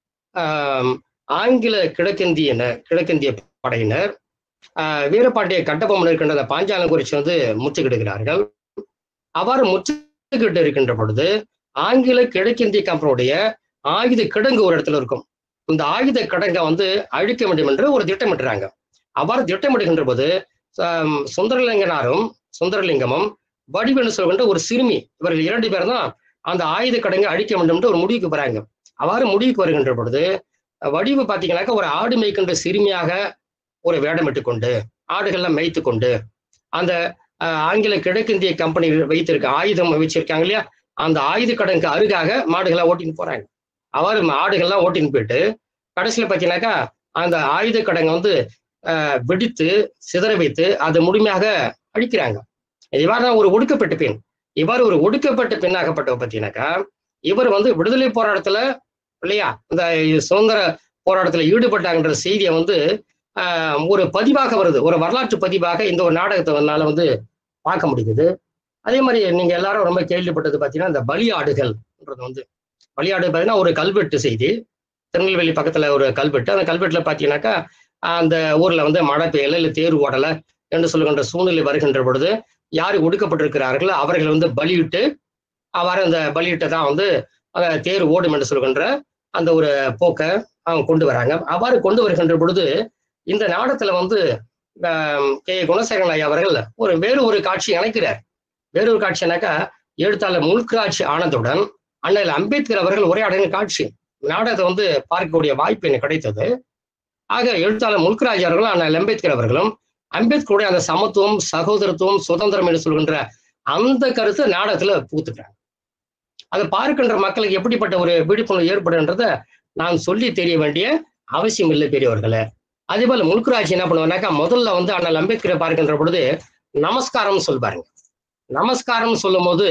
ஆம், ஆங்கில கிழக்கிந்திய கிழக்கிந்திய படையினர் ஆஹ், வீரபாண்டிய கட்டபொம்மன் இருக்கின்ற அந்த பாஞ்சாலங்குறிச்சி வந்து முற்றுகிடுகிறார்கள் அவ்வாறு முற்றுகிட்டு இருக்கின்ற பொழுது ஆங்கில கிழக்கிந்திய கம்பெனியுடைய ஆயுத கிடங்கு ஒரு இடத்துல இருக்கும் இந்த ஆயுத கிடங்கை வந்து அழிக்க வேண்டும் என்று ஒரு திட்டமிட்டுறாங்க அவ்வாறு திட்டமிடுகின்ற போது ஆம், சுந்தரலிங்கனாரும் சுந்தரலிங்கமும் வடிவென்று சொல்கின்ற ஒரு சிறுமி இவர்கள் இரண்டு பேர் தான் அந்த ஆயுத கிடங்கை அழிக்க வேண்டும் என்று ஒரு முடிவுக்கு வராங்க அவ்வாறு முடிவுக்கு வருகின்ற பொழுது வடிவு பார்த்தீங்கன்னாக்கா ஒரு ஆடு மேய்க்கின்ற சிறுமியாக ஒரு வேடமிட்டு கொண்டு ஆடுகள்லாம் மேய்த்து கொண்டு அந்த அஹ், ஆங்கில கிழக்கிந்திய கம்பெனி வைத்திருக்க ஆயுதம் வச்சிருக்காங்க இல்லையா அந்த ஆயுத கடனுக்கு அருகாக மாடுகளை ஓட்டின்னு போறாங்க அவ்வாறு ஆடுகள்லாம் ஓட்டின்னு போயிட்டு கடைசியில பார்த்தீங்கன்னாக்கா அந்த ஆயுத கடங்கை வந்து அஹ், வெடித்து சிதற வைத்து அதை முழுமையாக அழிக்கிறாங்க இவ்வாறு தான் ஒரு ஒடுக்கப்பட்ட பெண் இவ்வாறு ஒரு ஒடுக்கப்பட்ட பெண்ணாகப்பட்டவ பார்த்தீங்கன்னாக்கா இவர் வந்து விடுதலை போராட்டத்துல இல்லையா இந்த சுதந்திர போராட்டத்துல ஈடுபட்டாங்கன்ற செய்தியை வந்து ஆஹ், ஒரு பதிவாக வருது ஒரு வரலாற்று பதிவாக இந்த ஒரு நாடகத்தை வந்தால வந்து பார்க்க முடியுது அதே மாதிரி நீங்க எல்லாரும் ரொம்ப கேள்விப்பட்டது பார்த்தீங்கன்னா இந்த பலியாடுகள்ன்றது வந்து பலியாடு பார்த்தீங்கன்னா ஒரு கல்வெட்டு செய்தி திருநெல்வேலி பக்கத்துல ஒரு கல்வெட்டு அந்த கல்வெட்டுல பார்த்தீங்கன்னாக்கா அந்த ஊர்ல வந்து மழை பெய்யல இல்லை தேர் ஓடல என்று சொல்லுகின்ற சூழ்நிலை வருகின்ற பொழுது யார் ஒடுக்கப்பட்டிருக்கிறார்களோ அவர்கள் வந்து பலியிட்டு அவ்வாறு அந்த பலியிட்ட தான் வந்து அந்த தேர் ஓடும் என்று சொல்கின்ற அந்த ஒரு போக்கை அவங்க கொண்டு வராங்க அவ்வாறு கொண்டு வருகின்ற பொழுது இந்த நாடகத்துல வந்து ஆஹ், கே குணசேகரன் ஐயா அவர்கள் ஒரு வேறு ஒரு காட்சி இணைக்கிறார் வேறு ஒரு காட்சினாக்கா எழுத்தாளர் முல்கராஜ் ஆனந்துடன் அண்ணல் அம்பேத்கர் அவர்கள் உரையாடின காட்சி நாடகத்தை வந்து பார்க்கக்கூடிய வாய்ப்பு எனக்கு கிடைத்தது ஆக எழுத்தாளர் முல்கராஜ் அவர்களும் அண்ணல் அம்பேத்கர் அவர்களும் அம்பேத்கருடைய அந்த சமத்துவம் சகோதரத்துவம் சுதந்திரம் என்று சொல்கின்ற அந்த கருத்தை நாடகத்துல பூத்துட்டாங்க அதை பார்க்கின்ற மக்களுக்கு எப்படிப்பட்ட ஒரு விழிப்புணர்வு ஏற்படுன்றத நான் சொல்லி தெரிய வேண்டிய அவசியம் இல்லை பெரியவர்களே அதே போல முல்குராஜ் என்ன பண்ணுவாருனாக்கா முதல்ல வந்து அண்ணல் அம்பேத்கரை பார்க்கின்ற பொழுது நமஸ்காரம் சொல்வாருங்க நமஸ்காரம் சொல்லும் போது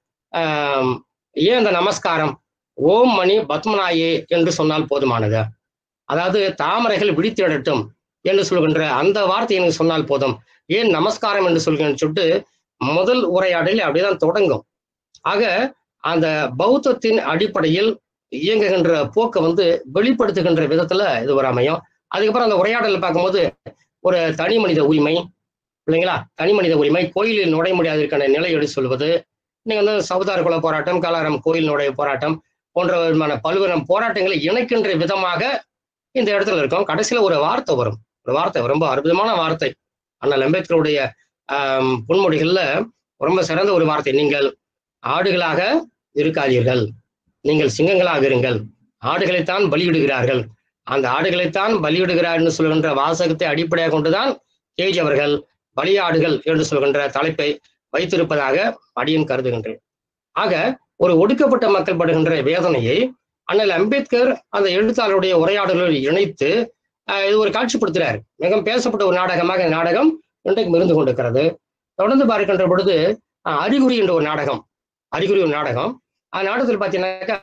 ஆஹ் ஏன் அந்த நமஸ்காரம் ஓம் மணி பத்மநாயே என்று சொன்னால் போதுமானது அதாவது தாமரைகள் விழித்திடட்டும் என்று சொல்கின்ற அந்த வார்த்தை எனக்கு சொன்னால் போதும் ஏன் நமஸ்காரம் என்று சொல்கிறேன்னு சொல்லிட்டு முதல் உரையாடலில் அப்படிதான் தொடங்கும் ஆக அந்த பௌத்தத்தின் அடிப்படையில் இயங்குகின்ற போக்கை வந்து வெளிப்படுத்துகின்ற விதத்துல இது ஒரு அமையும் அதுக்கப்புறம் அந்த உரையாடல் பார்க்கும்போது ஒரு தனி மனித உரிமை இல்லைங்களா தனி மனித உரிமை கோயிலில் நுழைய முடியாதிருக்கிற நிலை எடுத்து சொல்வது நீங்க வந்து சவுதார குல போராட்டம் காலாரம் கோயில் நுழைய போராட்டம் போன்ற விதமான பல்வேறு போராட்டங்களை இணைக்கின்ற விதமாக இந்த இடத்துல இருக்கும் கடைசியில ஒரு வார்த்தை வரும் ஒரு வார்த்தை ரொம்ப அற்புதமான வார்த்தை அண்ணல் அம்பேத்கருடைய ஆஹ் பொன்மொழிகள்ல ரொம்ப சிறந்த ஒரு வார்த்தை நீங்கள் ஆடுகளாக இருக்காதீர்கள் நீங்கள் சிங்கங்களாக இருங்கள் ஆடுகளைத்தான் பலியிடுகிறார்கள் அந்த ஆடுகளைத்தான் பலியிடுகிறார் சொல்கின்ற வாசகத்தை அடிப்படையாக கொண்டுதான் கேஜ் அவர்கள் பலியாடுகள் என்று சொல்கின்ற தலைப்பை வைத்திருப்பதாக அடியன் கருதுகின்றேன் ஆக ஒரு ஒடுக்கப்பட்ட மக்கள் படுகின்ற வேதனையை அண்ணல் அம்பேத்கர் அந்த எழுத்தாளருடைய உரையாடலில் இணைத்து ஆஹ், இது ஒரு காட்சிப்படுத்துறாரு மிகவும் பேசப்பட்ட ஒரு நாடகமாக இந்த நாடகம் இன்றைக்கு இருந்து கொண்டிருக்கிறது தொடர்ந்து பார்க்கின்ற பொழுது ஆஹ், அறிகுறி என்ற ஒரு நாடகம் அறிகுறி ஒரு நாடகம் அந்த நாடகத்தில் பார்த்தீங்கன்னாக்கா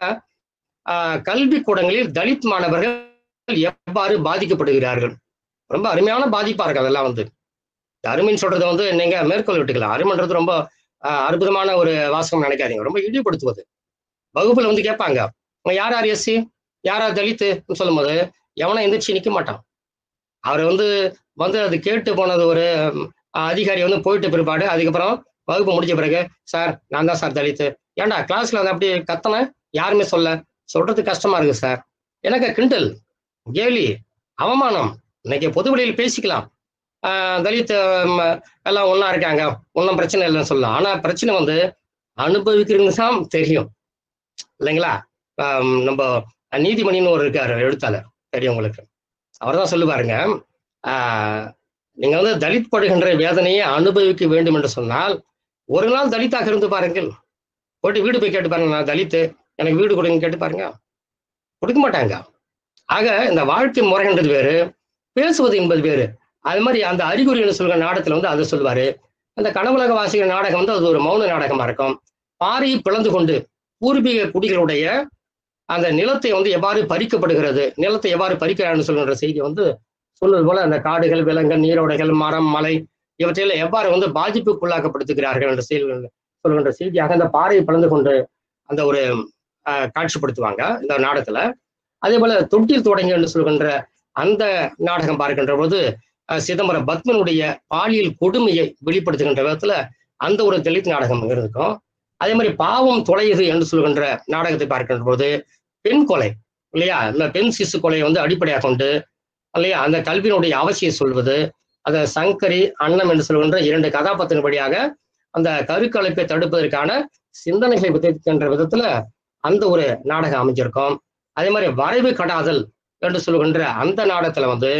ஆஹ், கல்வி கூடங்களில் தலித் மாணவர்கள் எவ்வாறு பாதிக்கப்படுகிறார்கள் ரொம்ப அருமையான பாதிப்பா இருக்கு அதெல்லாம் வந்து இந்த அருமைன்னு சொல்றது வந்து நீங்க மேற்கோள் விட்டுக்கலாம் அருமைன்றது ரொம்ப ஆஹ், அற்புதமான ஒரு வாசகம் நினைக்காதீங்க ரொம்ப இழிவுபடுத்துவது வகுப்புல வந்து கேட்பாங்க "உங்க யார் யார் எஸ்சி யார் யார் தலித்துன்னு சொல்லும்போது எவனும் எந்திரிச்சு நிக்க மாட்டான் அவர் வந்து வந்து அது கேட்டு போனது ஒரு ம், அதிகாரி வந்து போயிட்டு பிற்பாடு அதுக்கப்புறம் வகுப்பு முடிஞ்ச பிறகு சார் நான் தான் சார் தலித்து ஏன்டா கிளாஸ்ல வந்து அப்படி கத்தன யாருமே சொல்ல சொல்றது கஷ்டமா இருக்கு சார் எனக்கு கிண்டல் கேலி அவமானம் இன்னைக்கு பொது வெளியில் பேசிக்கலாம் ஆஹ் தலித் ம், எல்லாம் ஒண்ணா இருக்காங்க ஒன்றும் பிரச்சனை இல்லைன்னு சொல்லலாம் ஆனா பிரச்சனை வந்து அனுபவிக்கிறவங்க தான் தெரியும் இல்லைங்களா ஆம், நம்ம நீதிமணின்னு ஒரு இருக்காரு எழுத்தாளர் தெரியும் உங்களுக்கு அவர் தான் சொல்லுவாருங்க ஆஹ், நீங்க வந்து தலித் படுகின்ற வேதனையை அனுபவிக்க வேண்டும் என்று சொன்னால் ஒரு நாள் தலித்தாக இருந்து பாருங்கள் போயிட்டு வீடு போய் கேட்டு பாருங்க நான் தலித்து எனக்கு வீடு கொடுங்க கேட்டு பாருங்க கொடுக்க மாட்டாங்க ஆக இந்த வாழ்க்கை முறைன்றது வேறு பேசுவது என்பது வேறு அது மாதிரி அந்த அறிகுறின்னு சொல்கிற நாடகத்துல வந்து அதை சொல்லுவாரு அந்த கனவுலக வாசிக்கிற நாடகம் வந்து அது ஒரு மௌன நாடகமா இருக்கும் பாறையை பிளந்து கொண்டு பூர்வீக குடிகளுடைய அந்த நிலத்தை வந்து எவ்வாறு பறிக்கப்படுகிறது நிலத்தை எவ்வாறு பறிக்கிறான்னு சொல்கின்ற செய்தி வந்து சொல்வது போல அந்த காடுகள் விலங்குகள் நீரோடைகள் மரம் மலை இவற்றையெல்லாம் எவ்வாறு வந்து பாதிப்புக்குள்ளாக்கப்படுத்துகிறார்கள் என்ற செயல் சொல்கின்ற செய்தியாக அந்த பாறையை பிளந்து கொண்டு அந்த ஒரு ஆஹ், காட்சிப்படுத்துவாங்க இந்த நாடகத்துல அதே போல தொட்டில் தொடங்கி என்று சொல்கின்ற அந்த நாடகம் பார்க்கின்ற போது அஹ், சிதம்பரம் பத்மனுடைய பாலியல் கொடுமையை வெளிப்படுத்துகின்ற விதத்துல அந்த ஒரு தலித் நாடகம் இருக்கும் அதே மாதிரி பாவம் தொலையுது என்று சொல்கின்ற நாடகத்தை பார்க்கின்ற போது பெண் கொலை இல்லையா இந்த பெண் சிசு கொலையை வந்து அடிப்படையாக கொண்டு இல்லையா அந்த கல்வியினுடைய அவசியம் சொல்வது அந்த சங்கரி அன்னம் என்று சொல்கின்ற இரண்டு கதாபாத்திரம் வழியாக அந்த கருக்கலைப்பை தடுப்பதற்கான சிந்தனைகளை விதைக்கின்ற விதத்துல அந்த ஒரு நாடகம் அமைஞ்சிருக்கும் அதே மாதிரி வரைவு கடாதல் என்று சொல்கின்ற அந்த நாடகத்துல வந்து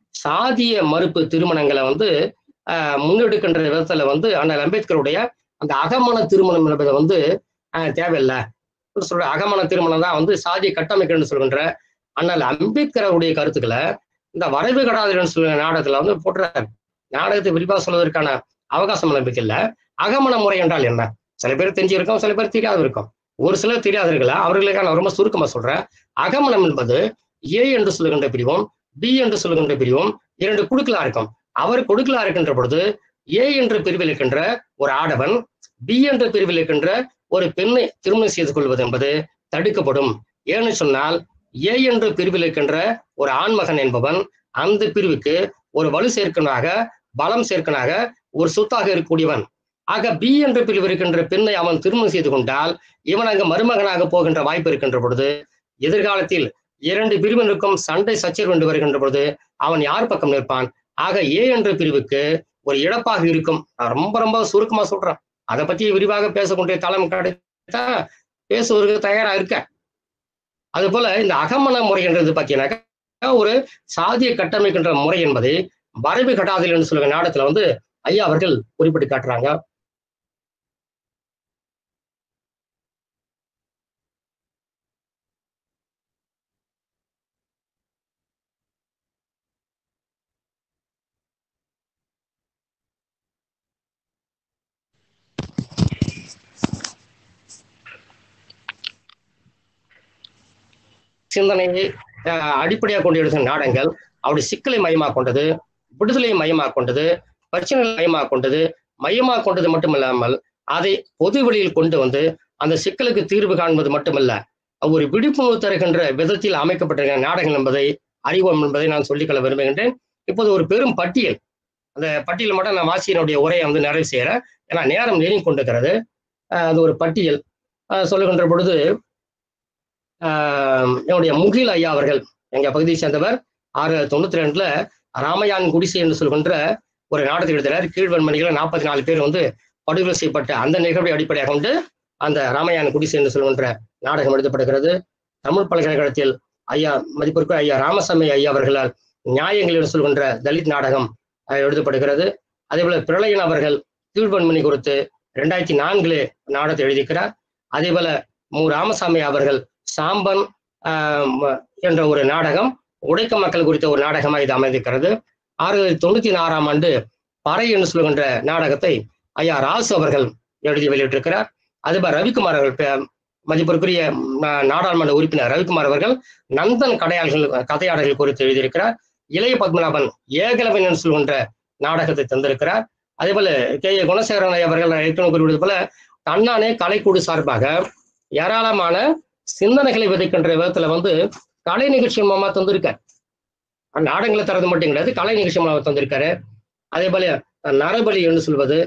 சாதிய மறுப்பு திருமணங்களை வந்து ஆஹ், முன்னெடுக்கின்ற விதத்துல வந்து அண்ணல் அம்பேத்கருடைய அந்த அகமண திருமணம் என்பதை வந்து ஆஹ், தேவையில்லை என்று சொல்ற அகமண திருமணம் தான் வந்து சாதிய கட்டமைக்கணும்னு சொல்கின்ற அண்ணல் அம்பேத்கருடைய கருத்துக்களை இந்த வரைவு கடாதல் சொல்கிற நாடகத்துல வந்து போட்டுறாரு நாடகத்தை விரிவாக சொல்வதற்கான அவகாசம் நமக்கு இல்லை அகமண முறை என்றால் என்ன சில பேர் தெரிஞ்சிருக்கும் சில பேர் தெரியாது இருக்கும் ஒரு சிலர் தெரியாதவர்களா அவர்களுக்காக நான் ரொம்ப சுருக்கமா சொல்றேன் அகமணம் என்பது ஏ என்று சொல்லுகின்ற பிரிவும் பி என்று சொல்லுகின்ற பிரிவும் இரண்டு குழுக்களா இருக்கும் அவர் குழுக்களா இருக்கின்ற பொழுது ஏ என்ற பிரிவில் இருக்கின்ற ஒரு ஆடவன் பி என்ற பிரிவில் இருக்கின்ற ஒரு பெண்ணை திருமணம் செய்து கொள்வது என்பது தடுக்கப்படும் ஏன்னு சொன்னால் ஏ என்ற பிரிவில் இருக்கின்ற ஒரு ஆண்மகன் என்பவன் அந்த பிரிவுக்கு ஒரு வலு சேர்க்கனாக பலம் சேர்க்கனாக ஒரு சொத்தாக இருக்கக்கூடியவன் ஆக பி என்ற பிரிவு இருக்கின்ற பெண்ணை அவன் திருமணம் செய்து கொண்டால் இவன் அங்கு மருமகனாக போகின்ற வாய்ப்பு இருக்கின்ற பொழுது எதிர்காலத்தில் இரண்டு பிரிவினருக்கும் சண்டை சச்சரவு என்று வருகின்ற பொழுது அவன் யார் பக்கம் நிற்பான் ஆக ஏ என்ற பிரிவுக்கு ஒரு இழப்பாக இருக்கும் நான் ரொம்ப ரொம்ப சுருக்கமா சொல்றேன் அதை பத்தி விரிவாக பேசக்கூடிய தளம் கிடைத்தா பேசுவதற்கு தயாரா இருக்க அது போல இந்த அகமண முறைன்றது பார்த்தீங்கன்னாக்கா ஒரு சாதிய கட்டமைக்கின்ற முறை என்பதை வரைவு கட்டாதல் என்று சொல்லுங்க நாடகத்துல வந்து ஐயா அவர்கள் குறிப்பிட்டு காட்டுறாங்க சிந்தனையை அஹ், அடிப்படையாக கொண்டு எழுதின நாடகங்கள் அவருடைய சிக்கலை மையமாக கொண்டது விடுதலையை மையமாக கொண்டது பிரச்சனைகளை மையமாக கொண்டது மையமாக கொண்டது மட்டுமில்லாமல் அதை பொது வெளியில் கொண்டு வந்து அந்த சிக்கலுக்கு தீர்வு காண்பது மட்டுமல்ல ஒரு விழிப்புணர்வு தருகின்ற விதத்தில் அமைக்கப்பட்டிருக்கிற நாடகங்கள் என்பதை அறிவோம் என்பதை நான் சொல்லிக்கொள்ள விரும்புகின்றேன் இப்போது ஒரு பெரும் பட்டியல் அந்த பட்டியல் மட்டும் நான் வாசியனுடைய உரையை வந்து நிறைவு செய்கிறேன் ஏன்னா நேரம் நெருங்கி கொண்டிருக்கிறது அஹ், அது ஒரு பட்டியல் அஹ், சொல்லுகின்ற பொழுது ஆஹ் என்னுடைய முகில் ஐயா அவர்கள் எங்க பகுதியை சேர்ந்தவர் ஆறு தொண்ணூத்தி ரெண்டுல ராமயான் குடிசை என்று சொல்கின்ற ஒரு நாடகத்தை எழுதுறார் கீழ்வன்மணிகளை நாற்பத்தி நாலு பேர் வந்து படுகொலை செய்யப்பட்ட அந்த நிகழ்வை அடிப்படையாக கொண்டு அந்த ராமயான் குடிசை என்று சொல்கின்ற நாடகம் எழுதப்படுகிறது தமிழ் பல்கலைக்கழகத்தில் ஐயா மதிப்பிற்கு ஐயா ராமசாமி ஐயா அவர்களால் நியாயங்கள் என்று சொல்கின்ற தலித் நாடகம் அஹ், எழுதப்படுகிறது அதே போல பிரளயன் அவர்கள் கீழ்வன்மணி குறித்து ரெண்டாயிரத்தி நான்கிலே நாடகத்தை எழுதியிருக்கிறார் அதே போல மு ராமசாமி அவர்கள் சாம்பன் ஆஹ், என்ற ஒரு நாடகம் உடைக்க மக்கள் குறித்த ஒரு நாடகமாக இது அமைந்திருக்கிறது ஆயிரத்தி தொள்ளாயிரத்தி தொண்ணூத்தி ஆறாம் ஆண்டு பறை என்று சொல்கின்ற நாடகத்தை ஐயா ராசு அவர்கள் எழுதி வெளியிட்டிருக்கிறார் அதுபோல் ரவிக்குமார் அவர்கள் பே- மதிப்பிற்குரிய நா- நாடாளுமன்ற உறுப்பினர் ரவிக்குமார் அவர்கள் நந்தன் கடையாளர்கள் கதையாடல்கள் குறித்து எழுதியிருக்கிறார் இளைய பத்மநாபன் ஏகலவன் என்று சொல்கின்ற நாடகத்தை தந்திருக்கிறார் அதே போல கே ஏ குணசேகரன் ஐயா அவர்கள் ஏற்கனவே குறிப்பிட்டது போல அண்ணானே கலைக்குழு சார்பாக ஏராளமான சிந்தனைகளை விதைக்கின்ற விதத்துல வந்து கலை நிகழ்ச்சி மூலமா தந்திருக்கார் நாடகங்களை தரது மட்டும் கிடையாது கலை நிகழ்ச்சி மூலமா தந்திருக்காரு அதே போல நரபலி என்று சொல்வது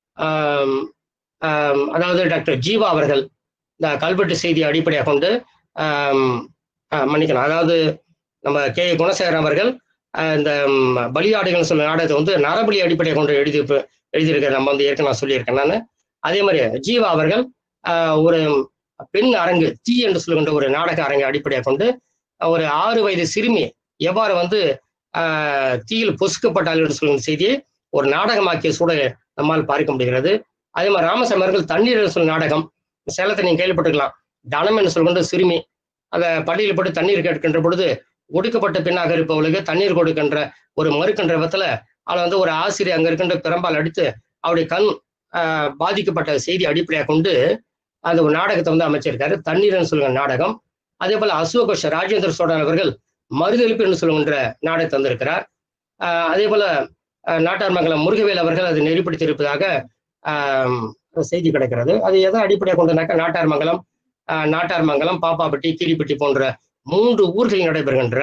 ஆம், ஆம், அதாவது டாக்டர் ஜீவா அவர்கள் இந்த கல்வெட்டு செய்தியை அடிப்படையாக கொண்டு ஆம், ஆ, மன்னிக்கணும் அதாவது நம்ம கே குணசேகரன் அவர்கள் ஆஹ், இந்த ம், பலியாடுகள் சொல்ல நாடகத்தை வந்து நரபலி அடிப்படையாக கொண்டு எழுதி எழுதியிருக்க நம்ம வந்து ஏற்கனவே சொல்லியிருக்கேன் நான் அதே மாதிரி ஜீவா அவர்கள் ஆஹ், ஒரு பெண் அரங்கு தீ என்று சொல்கின்ற ஒரு நாடக அரங்கை அடிப்படையாக கொண்டு ஒரு ஆறு வயது சிறுமி எவ்வாறு வந்து ஆஹ், தீயில் பொசுக்கப்பட்டாள் என்று சொல்கின்ற செய்தியை ஒரு நாடகமாக்கிய சூழலை நம்மால் பார்க்க முடிகிறது அதே மாதிரி ராமசாமி அவர்கள் தண்ணீர் என்று சொல்லும் நாடகம் சேலத்தை நீங்க கேள்விப்பட்டிருக்கலாம் தனம் என்று சொல்கின்ற சிறுமி அந்த பள்ளியில் போட்டு தண்ணீர் கேட்கின்ற பொழுது ஒடுக்கப்பட்ட பெண்ணாக இருப்பவளுக்கு தண்ணீர் கொடுக்கின்ற ஒரு மறுக்கின்ற விதத்துல அவளை வந்து ஒரு ஆசிரியர் அங்க இருக்கின்ற பெரும்பால் அடித்து அவருடைய கண் ஆஹ், பாதிக்கப்பட்ட செய்தி அடிப்படையாக கொண்டு அந்த ஒரு நாடகத்தை வந்து அமைச்சிருக்காரு தண்ணீர்னு சொல்லுங்க நாடகம் அதே போல அசோகோஷ ராஜேந்திர சோழன் அவர்கள் மறுதளிப்பு என்று சொல்லுகின்ற நாடகத்தை தந்திருக்கிறார் ஆஹ், அதே போல ஆஹ், நாட்டார்மங்கலம் முருகவேல் அவர்கள் அதை நெறிப்படுத்தியிருப்பதாக ஆஹ், செய்தி கிடைக்கிறது அது எதை அடிப்படையாக கொண்டனாக்கா நாட்டார்மங்கலம் ஆஹ், நாட்டார்மங்கலம் பாப்பாப்பட்டி கீரிப்பட்டி போன்ற மூன்று ஊர்களில் நடைபெறுகின்ற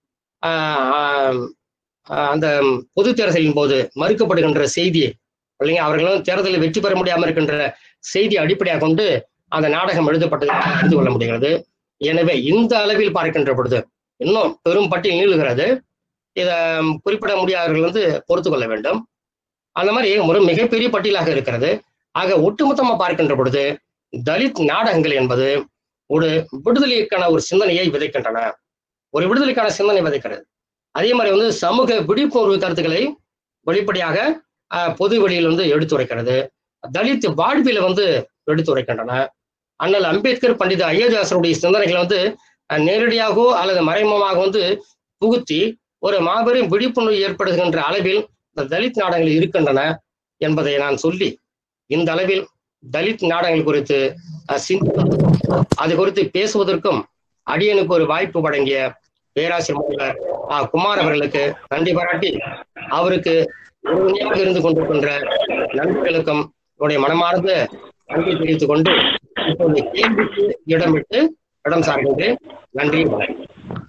ஆஹ், ஆஹ், ஆஹ், அந்த பொது தேர்தலின் போது மறுக்கப்படுகின்ற செய்தி இல்லைங்க அவர்களும் தேர்தலில் வெற்றி பெற முடியாமல் இருக்கின்ற செய்தி அடிப்படையாக கொண்டு அந்த நாடகம் எழுதப்பட்டதை அறிந்து கொள்ள முடிகிறது எனவே இந்த அளவில் பார்க்கின்ற பொழுது இன்னும் பெரும் பட்டியல் நீளுகிறது இதை குறிப்பிட முடியாதவர்கள் வந்து பொறுத்து கொள்ள வேண்டும் அந்த மாதிரி ஒரு மிகப்பெரிய பட்டியலாக இருக்கிறது ஆக ஒட்டுமொத்தமா பார்க்கின்ற பொழுது தலித் நாடகங்கள் என்பது ஒரு விடுதலைக்கான ஒரு சிந்தனையை விதைக்கின்றன ஒரு விடுதலைக்கான சிந்தனை விதைக்கிறது அதே மாதிரி வந்து சமூக விழிப்புணர்வு கருத்துக்களை வெளிப்படையாக ஆஹ், பொது வெளியில் வந்து எடுத்துரைக்கிறது தலித் வாழ்வில வந்து எடுத்துரைக்கின்றன அண்ணல் அம்பேத்கர் பண்டித ஐயதாசருடைய சிந்தனைகளை வந்து அஹ், நேரடியாகவோ அல்லது மறைமுகமாக வந்து புகுத்தி ஒரு மாபெரும் விழிப்புணர்வு ஏற்படுகின்ற அளவில் இந்த தலித் நாடகங்கள் இருக்கின்றன என்பதை நான் சொல்லி இந்த அளவில் தலித் நாடகங்கள் குறித்து அஹ், சிந்திப்பதற்கும் அது குறித்து பேசுவதற்கும் அடியனுக்கு ஒரு வாய்ப்பு வழங்கிய பேராசிரியர் முனைவர் ஆ. குமார் அவர்களுக்கு நன்றி பாராட்டி அவருக்கு உறுதுணையாக இருந்து கொண்டிருக்கின்ற நண்பர்களுக்கும் என்னுடைய மனமார்ந்த நன்றி தெரிவித்துக் கொண்டு இப்போது கேள்விக்கு இடமிட்டு இடம் சார்கின்றேன் நன்றி வணக்கம்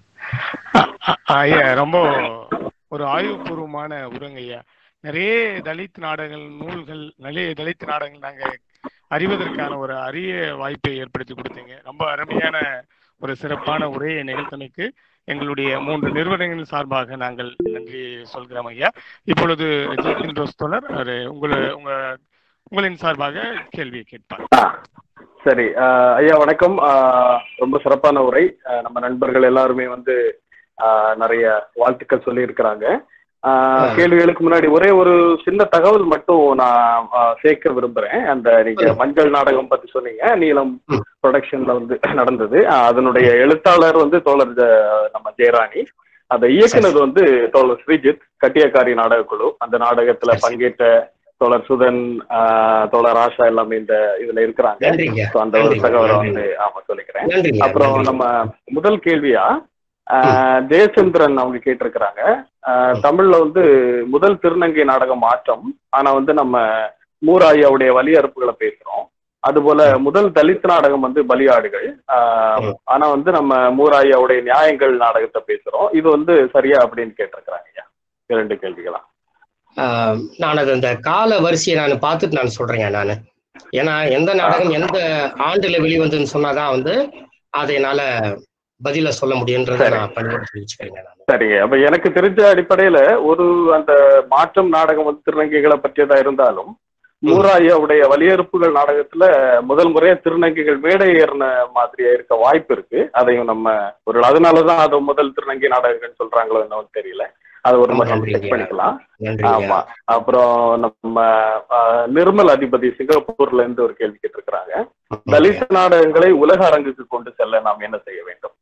அ- அ- ஐயா ரொம்ப ஒரு ஆய்வுபூர்வமான உருவங்க ஐயா நிறைய தலித் நாடகங்கள் நூல்கள் நிறைய தலித் நாடகங்கள் நாங்க அறிவதற்கான ஒரு அரிய வாய்ப்பை ஏற்படுத்தி கொடுத்தீங்க ரொம்ப அருமையான ஒரு சிறப்பான உரையை நிகழ்த்தமைக்கு எங்களுடைய மூன்று நிறுவனங்களின் சார்பாக நாங்கள் நன்றி சொல்கிறோம் ஐயா இப்பொழுது ஜெயந்தின் ரோஸ் தோழர் அவரு உங்களை உங்க உங்களின் சார்பாக கேள்வியை கேட்பார் ஆ, சரி ஆஹ் ஐயா வணக்கம் ஆஹ் ரொம்ப சிறப்பான உரை ஆஹ் நம்ம நண்பர்கள் எல்லாருமே வந்து ஆஹ் நிறைய வாழ்த்துக்கள் சொல்லியிருக்கிறாங்க ஆஹ் ஆ. கேள்விகளுக்கு முன்னாடி ஒரே ஒரு சின்ன தகவல் மட்டும் நான் ஆஹ் சேர்க்க விரும்புறேன் அந்த நீங்க ம். மஞ்சள் நாடகம் பத்தி சொன்னீங்க நீலம் ம். ப்ரொடக்ஷன்ல வந்து நடந்தது ஆஹ் அதனுடைய எழுத்தாளர் வந்து தோழர் ஜ- நம்ம ஜெயராணி அதை இயக்குனது வந்து தோழர் ஸ்ரீஜித் கட்டியக்காரி நாடகக்குழு அந்த நாடகத்துல சரி. பங்கேற்ற தோழர் சுதன் ஆஹ் தோழர் ஆஷா எல்லாமே இந்த இதுல இருக்கிறாங்க நன்றிங்க So, அந்த ஒரு நன்றிங்க, தகவலை நன்றி. வந்து ஆமா சொல்லிக்கிறேன் நன்றிங்க அப்புறம் நன்றி. நம்ம முதல் கேள்வியா ஆஹ், ஜெயச்சந்திரன் அவங்க கேட்டிருக்கிறாங்க ஆஹ், தமிழ்ல வந்து முதல் திருநங்கை நாடகம் மாற்றம் ஆனா வந்து நம்ம மூராயாவுடைய வலியறுப்புகளை பேசுறோம் அதுபோல முதல் தலித் நாடகம் வந்து பலியாடுகள் ஆஹ், ம். ஆனா வந்து நம்ம மூராயாவுடைய நியாயங்கள் நாடகத்தை பேசுறோம் இது வந்து சரியா அப்படின்னு கேட்டிருக்கிறாங்க ஐயா இரண்டு கேள்விகளா ஆஹ் நான் அது அந்த கால வரிசையை நான் பார்த்துட்டு நான் சொல்றேங்க நான் ஏன்னா எந்த நாடகம் எந்த ஆண்டுல வெளிவந்துன்னு சொன்னாதான் வந்து அதை என்னால பதில சொல்ல முடியுன்றதை சரி. நான் பண்ணி தெரிவிச்சுக்கிறேங்க நான் சரிங்க அப்ப எனக்கு தெரிஞ்ச அடிப்படையில ஒரு அந்த மாற்றம் நாடகம் வந்து திருநங்கைகளை பற்றியதா இருந்தாலும் மூராயாவுடைய வலியறுப்புகள் நாடகத்துல முதல் முறையா திருநங்கைகள் மேடை ஏறின மாதிரியா இருக்க வாய்ப்பு இருக்கு அதையும் நம்ம ஒரு அதனாலதான் அது முதல் திருநங்கை நாடகங்கள் சொல்றாங்களோ என்னவோ தெரியல அது ஒரு முறை நம்ம நன்றிங்க. செக் பண்ணிக்கலாம் நன்றிங்க ஆமா அப்புறம் நம்ம ஆஹ், நிர்மல் அதிபதி சிங்கப்பூர்ல இருந்து ஒரு கேள்வி கேட்டிருக்கிறாங்க தலித் நாடகங்களை உலக அரங்குக்கு கொண்டு செல்ல நாம் என்ன செய்ய வேண்டும்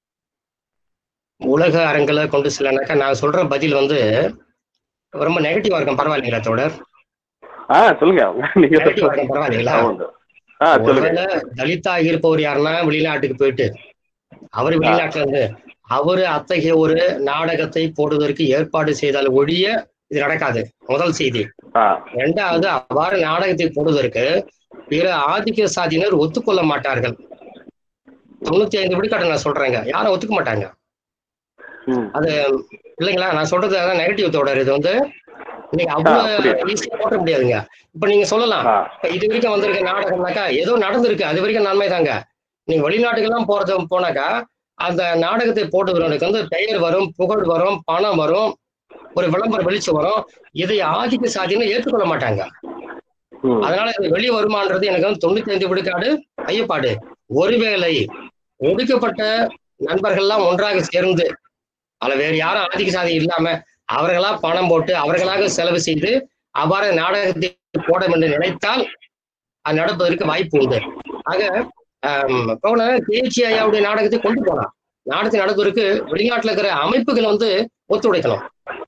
உலக அரங்கில கொண்டு செல்லனாக்கா நான் சொல்ற பதில் வந்து ரொம்ப நெகட்டிவா இருக்கும் பரவாயில்லைங்களா தோழர் ஆ சொல்லுங்க நீங்க நெகட்டிவா இருக்கும் பரவாயில்லைங்களா ஆமாங்க. ஆ சொல்லுங்க ஒருவேளை தலித்தா இருப்பவர் யாருன்னா வெளிநாட்டுக்கு போயிட்டு அவர் வெளிநாட்டுல இருந்து அவரு அத்தகைய ஒரு நாடகத்தை போடுவதற்கு ஏற்பாடு செய்தால் ஒழிய இது நடக்காது முதல் செய்தி ஆ இரண்டாவது அவ்வாறு நாடகத்தை போடுவதற்கு பிற ஆதிக்க சாதியினர் ஒத்துக்கொள்ள மாட்டார்கள் தொண்ணூத்தி ஐந்து விழுக்காடு நான் சொல்றேங்க யாரும் ஒத்துக்க மாட்டாங்க ம் அது இல்லைங்களா நான் சொல்றது அதான் நெகட்டிவ் தொடர் இது வந்து நீங்க ஆ, அவ்வளவு புரியுது. ஈஸியா போட்ட முடியாதுங்க இப்ப நீங்க சொல்லலாம் ஆ இப்ப இது வரைக்கும் வந்திருக்க நாடகம்னாக்கா ஏதோ நடந்திருக்கு அது வரைக்கும் நன்மை தாங்க நீங்க வெளிநாட்டுக்கெல்லாம் போறது போனாக்கா அந்த நாடகத்தை போட்டுக்கிறவனுக்கு வந்து பெயர் வரும் புகழ் வரும் பணம் வரும் ஒரு விளம்பர வெளிச்சம் வரும் இதை ஆதிக்க சாதின்னு ஏற்றுக்கொள்ள மாட்டாங்க ம் அதனால இது வெளி வருமானது எனக்கு வந்து தொண்ணூத்தி ஐந்து விழுக்காடு ஐயப்பாடு ஒருவேளை ஒடுக்கப்பட்ட நண்பர்கள்லாம் ஒன்றாக சேர்ந்து அதுல வேற யாரும் ஆதிக்க சாதி இல்லாம அவர்களா பணம் போட்டு அவர்களாக செலவு செய்து அவ்வாறு நாடகத்தை போட என்று நினைத்தால் அது நடப்பதற்கு வாய்ப்பு உண்டு ஆக ஆம், போன தேர்ச்சி ஐயாவுடைய நாடகத்தை கொண்டு போலாம் நாடகத்தை நடத்துவதற்கு வெளிநாட்டுல இருக்கிற அமைப்புகள் வந்து ஒத்துழைக்கணும்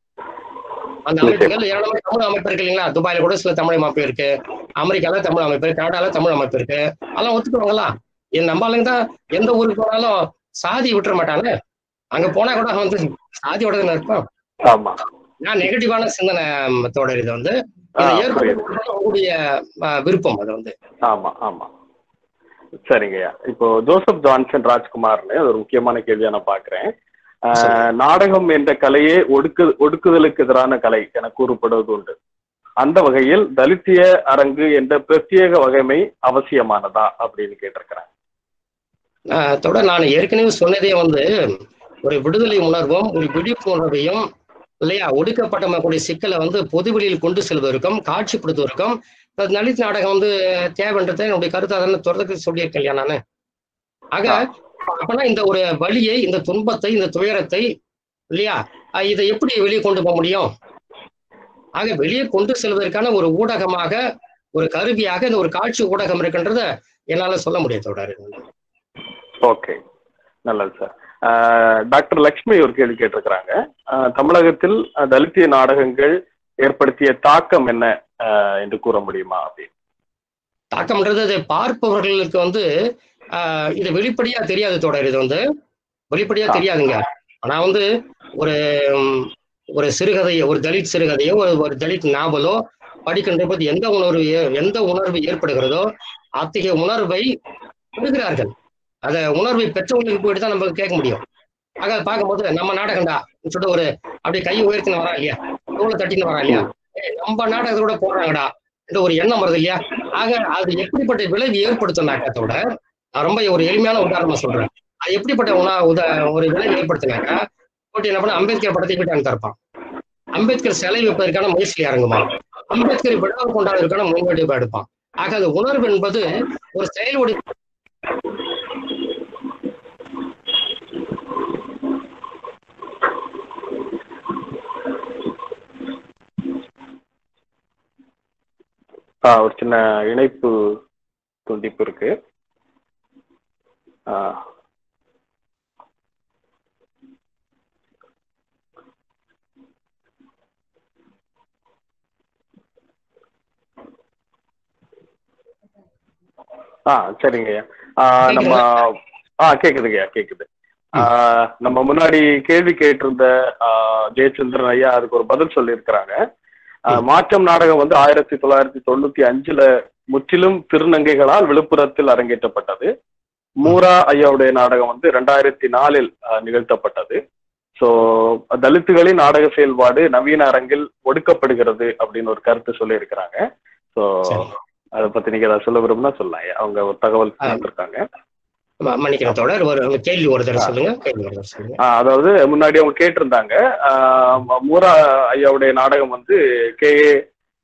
அந்த அமைப்புகள் ஏராளமான தமிழ் அமைப்பு இருக்கு இல்லைங்களா துபாயில கூட சில தமிழ் அமைப்பு இருக்கு அமெரிக்கால தமிழ் அமைப்பு இருக்கு கனடால தமிழ் அமைப்பு இருக்கு அதெல்லாம் ஒத்துக்குவாங்களா என் நம்ம ஆளுங்க தான் எந்த ஊருக்கு போனாலும் சாதி விட்டுற மாட்டாங்க அங்க போனா கூட அவன் வந்து சாதியோட தானே இருப்பான் ஆமா நான் நெகட்டிவான சிந்தனை ம், தொடர் இது வந்து ஆ, இதை புரியுது. ஏற்படுத்த உங்களுடைய ஆ, விருப்பம் அது வந்து ஆமா ஆமா சரிங்கய்யா இப்போ ஜோசப் ஜான்சன் ராஜ்குமார்னு ஒரு முக்கியமான கேள்வியா நான் பாக்குறேன் ஆஹ், சொல்லுங்க. நாடகம் என்ற கலையே ஒடுக்கு ஒடுக்குதலுக்கு எதிரான கலை என கூறப்படுவது உண்டு அந்த வகையில் தலித்திய அரங்கு என்ற பிரத்யேக வகைமை அவசியமானதா அப்படின்னு கேட்டிருக்கிறேன் ஆ, தொடர் நான் ஏற்கனவே சொன்னதே வந்து ஒரு விடுதலை உணர்வும் ஒரு விழிப்புணர்வையும் இல்லையா ஒடுக்கப்பட்ட மக்களுடைய சிக்கலை வந்து பொதுவெளியில் கொண்டு செல்வதற்கும் காட்சிப்படுத்துவதற்கும் இந்த தலித் நாடகம் வந்து தேவைன்றதை என்னுடைய கருத்தை அதனை தொடர்ந்து சொல்லியிருக்கேன் இல்லையா நானு ஆக அப்பனா இந்த ஒரு வலியை இந்த துன்பத்தை இந்த துயரத்தை இல்லையா அஹ் இதை எப்படி வெளியே கொண்டு போக முடியும் ஆக வெளியே கொண்டு செல்வதற்கான ஒரு ஊடகமாக ஒரு கருவியாக இந்த ஒரு காட்சி ஊடகம் இருக்கின்றத என்னால சொல்ல முடியாது தொடர் ஓகே நல்லது சார் ஆஹ், டாக்டர் லக்ஷ்மி ஒரு கேள்வி கேட்டிருக்கிறாங்க ஆஹ், தமிழகத்தில் அஹ், தலித்திய நாடகங்கள் ஏற்படுத்திய தாக்கம் என்ன ஆஹ், என்று கூற முடியுமா அப்படின்னு தாக்கம்ன்றது அதை பார்ப்பவர்களுக்கு வந்து ஆஹ் இது வெளிப்படையா தெரியாது தொடர் இது வந்து வெளிப்படையா தெரியாதுங்க ஆனா வந்து ஒரு ம், ஒரு சிறுகதையோ ஒரு தலித் சிறுகதையோ ஒரு ஒரு தலித் நாவலோ படிக்கின்ற போது எந்த உணர்வு ஏ- எந்த உணர்வு ஏற்படுகிறதோ அத்தகைய உணர்வை பெறுகிறார்கள் அத உணர்வை பெற்றவங்களுக்கு போயிட்டு தான் நம்ம கேட்க முடியும் ஆக அதை பார்க்கும்போது நம்ம நாடகம்டா சொல்லிட்டு ஒரு அப்படியே கை உயர்த்தின்னு வரா இல்லையா தோலை தட்டின்னு வரா இல்லையா ஏய், நம்ம நாடகத்தோட போடுறாங்கடா என்ற ஒரு எண்ணம் வருது இல்லையா ஆக அது எப்படிப்பட்ட விளைவு ஏற்படுத்தினாக்கத்தோட நான் ரொம்ப ஒரு எளிமையான உதாரணமா சொல்றேன் அது எப்படிப்பட்ட உணா உத ஒரு விளைவு ஏற்படுத்தினாக்கா போட்டு என்ன பண்ண அம்பேத்கர் படத்தை போயிட்டு அங்க திறப்பான் அம்பேத்கர் சிலை வைப்பதற்கான முயற்சியில் இறங்குமா அம்பேத்கர் விழா கொண்டாடுவதற்கான முன்னெடுப்பு எடுப்பான் ஆக அந்த உணர்வு என்பது ஒரு செயலோடு ஆ, ஒரு சின்ன இணைப்பு துண்டிப்பு இருக்கு ஆ. ஆ சரிங்கய்யா ஆ, நம்ம ஆ கேக்குதுங்கய்யா கேக்குது ஆ, நம்ம முன்னாடி கேள்வி கேட்டிருந்த ஆ, ஜெயச்சந்திரன் ஐயா அதுக்கு ஒரு பதில் சொல்லியிருக்கிறாங்க ஆ, மாற்றம் நாடகம் வந்து ஆயிரத்தி தொள்ளாயிரத்தி தொண்ணூத்தி அஞ்சுல முற்றிலும் திருநங்கைகளால் விழுப்புரத்தில் அரங்கேற்றப்பட்டது மூரா ஐயாவுடைய நாடகம் வந்து ரெண்டாயிரத்தி நாலில் ஆ, நிகழ்த்தப்பட்டது சோ தலித்துகளின் நாடக செயல்பாடு நவீன அரங்கில் ஒடுக்கப்படுகிறது அப்படின்னு ஒரு கருத்து சொல்லியிருக்கிறாங்க சோ சரி. அதை பத்தி நீங்க ஏதாவது சொல்ல விரும்பினா சொல்லலாம் ஐயா. அவங்க ஒரு தகவல் ஆ. கொடுத்திருக்காங்க ம- மன்னிக்கணும் தொடர் ஒரு ஒரு கேள்வி ஒரு தடவை சொல்லுங்க கேள்வி ஒரு தடவை சொல்லுங்க ஆ, அதாவது முன்னாடி அவங்க கேட்டிருந்தாங்க ஆ, மூரா ஐயாவுடைய நாடகம் வந்து கே ஏ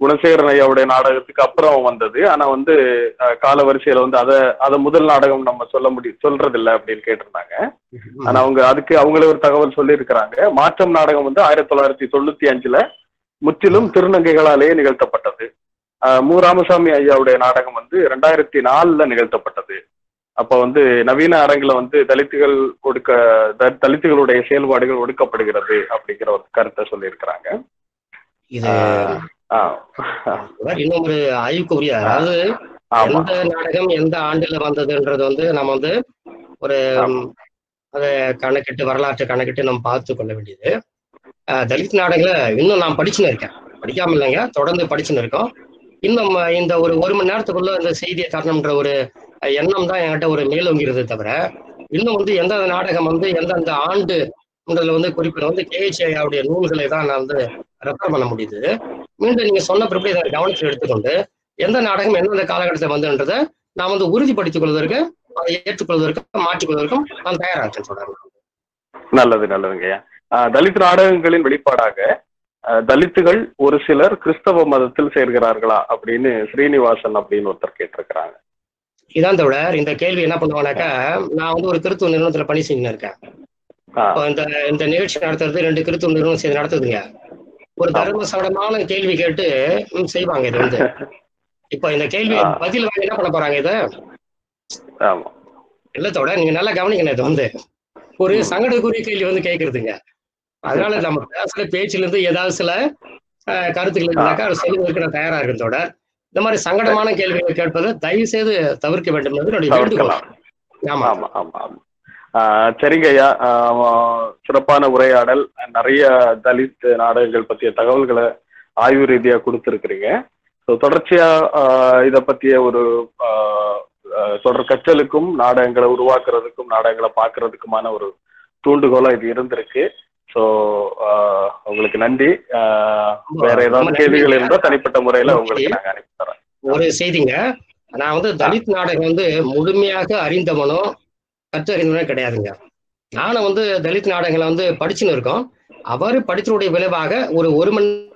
குணசேகரன் ஐயாவுடைய நாடகத்துக்கு அப்புறம் வந்தது ஆனா வந்து அஹ், கால வரிசையில வந்து அத அத முதல் நாடகம் நம்ம சொல்ல முடியும் சொல்றது இல்ல அப்படின்னு கேட்டிருந்தாங்க ஆனா அவங்க அதுக்கு அவங்களே ஒரு தகவல் சொல்லியிருக்கிறாங்க மாற்றம் நாடகம் வந்து ஆயிரத்தி தொள்ளாயிரத்தி தொண்ணூத்தி அஞ்சுல முற்றிலும் திருநங்கைகளாலேயே நிகழ்த்தப்பட்டது ஆஹ் மு ராமசாமி ஐயாவுடைய நாடகம் வந்து ரெண்டாயிரத்தி நாலுல நிகழ்த்தப்பட்டது அப்ப வந்து நவீன அரங்குல வந்து தலித்துகள் ஒடுக்க த- தலித்துகளுடைய செயல்பாடுகள் ஒடுக்கப்படுகிறது அப்படிங்கிற ஒரு கருத்தை சொல்லியிருக்கிறாங்க இது ஆஹ் இன்னும் ஒரு ஆய்வுக்குரிய அதாவது ஆமா எந்த நாடகம் எந்த ஆண்டுல வந்ததுன்றது வந்து நம்ம வந்து ஒரு ஆமா. அதை கணக்கிட்டு வரலாற்று கணக்கிட்டு நம்ம பார்த்து கொள்ள வேண்டியது அஹ், தலித் நாடகங்களை இன்னும் நான் படிச்சுன்னு இருக்கேன் படிக்காம இல்லைங்க தொடர்ந்து படிச்சுன்னு இருக்கோம் இன்னும் அஹ், இந்த ஒரு ஒரு மணி நேரத்துக்குள்ள இந்த செய்தியை தரணுன்ற ஒரு அஹ், எண்ணம் தான் என்கிட்ட ஒரு மேலோங்கிறதே தவிர இன்னும் வந்து எந்தெந்த நாடகம் வந்து எந்தெந்த ஆண்டு இதுல வந்து குறிப்பிட வந்து கேஹெச்ஐயாவுடைய நூல்களை தான் நான் வந்து ரெஃபர் பண்ண முடியுது மீண்டும் நீங்க சொன்ன பிறகு இதை கவனத்தில் எடுத்துக்கொண்டு எந்த நாடகம் எந்தெந்த காலகட்டத்தில் வந்துன்றதை நான் வந்து உறுதிப்படுத்திக் கொள்வதற்கு அதை ஏற்றுக்கொள்வதற்கும் மாற்றிக்கொள்வதற்கும் நான் தயாரா இருக்கேன் சொல்றேன் நல்லது நல்லதுங்கய்யா ஆஹ் தலித் நாடகங்களின் வெளிப்பாடாக ஆஹ் தலித்துகள் ஒரு சிலர் கிறிஸ்தவ மதத்தில் சேர்கிறார்களா அப்படின்னு ஸ்ரீனிவாசன் அப்படின்னு ஒருத்தர் கேட்டிருக்கிறாங்க இதான் தவிர இந்த கேள்வி என்ன பண்ணுவானாக்கா நான் வந்து ஒரு கிறித்துவ நிறுவனத்துல பணி செஞ்சுன்னு இருக்கேன் ஆஹ் இப்போ இந்த இந்த நிகழ்ச்சி நடத்துறது ரெண்டு கிறித்துவ நிறுவனம் சேர்ந்து நடத்துதுங்க ஒரு தர்ம சங்கடமான கேள்வி கேட்டு ம், செய்வாங்க இது வந்து இப்போ இந்த கேள்வி ஆ. பதில் வாங்கி என்ன பண்ண போறாங்க இதை ஆமா இல்லத்தோட நீங்க நல்லா கவனிக்கணும் இது வந்து ஒரு சங்கடக்குரிய கேள்வி வந்து கேட்கறதுங்க அதனால நம்ம பேசுற பேச்சுல இருந்து ஏதாவது சில அஹ், கருத்துக்கள் இருந்தாக்கா அதை சொல்லுவதற்கு நான் தயாரா இருக்கிறதோட இந்த மாதிரி சங்கடமான கேள்விகளை கேட்பதை தயவு செய்து தவிர்க்க வேண்டும் என்பது என்னுடைய வேண்டுகோள் தவிர்க்கலாம் ஆமா ஆமா ஆமா ஆமா ஆஹ் சரிங்க ஐயா ஆஹ் சிறப்பான உரையாடல் நிறைய தலித் நாடகங்கள் பற்றிய தகவல்களை ஆய்வு ரீதியா கொடுத்துருக்கிறீங்க ஸோ தொடர்ச்சியா ஆஹ் இத பத்திய ஒரு ஆஹ் ஆஹ் தொடர் கற்றலுக்கும் நாடகங்களை உருவாக்குறதுக்கும் நாடகங்களை பார்க்கறதுக்குமான ஒரு தூண்டுகோலா இது இருந்திருக்கு ஸோ உங்களுக்கு நன்றி ஆஹ் வேற ரொம்ப ஏதாவது நன்றி. கேள்விகள் இருந்தால் தனிப்பட்ட முறையில உங்களுக்கு நாங்க அனுப்பி தரோம் ஒரு செய்திங்க நான் வந்து தலித் நாடகம் வந்து முழுமையாக அறிந்தவனோ கற்றறிந்தவனோ கிடையாதுங்க நானும் வந்து தலித் நாடகங்களை வந்து படிச்சுன்னு இருக்கோம் அவர் படித்தனுடைய விளைவாக ஒரு ஒரு மணி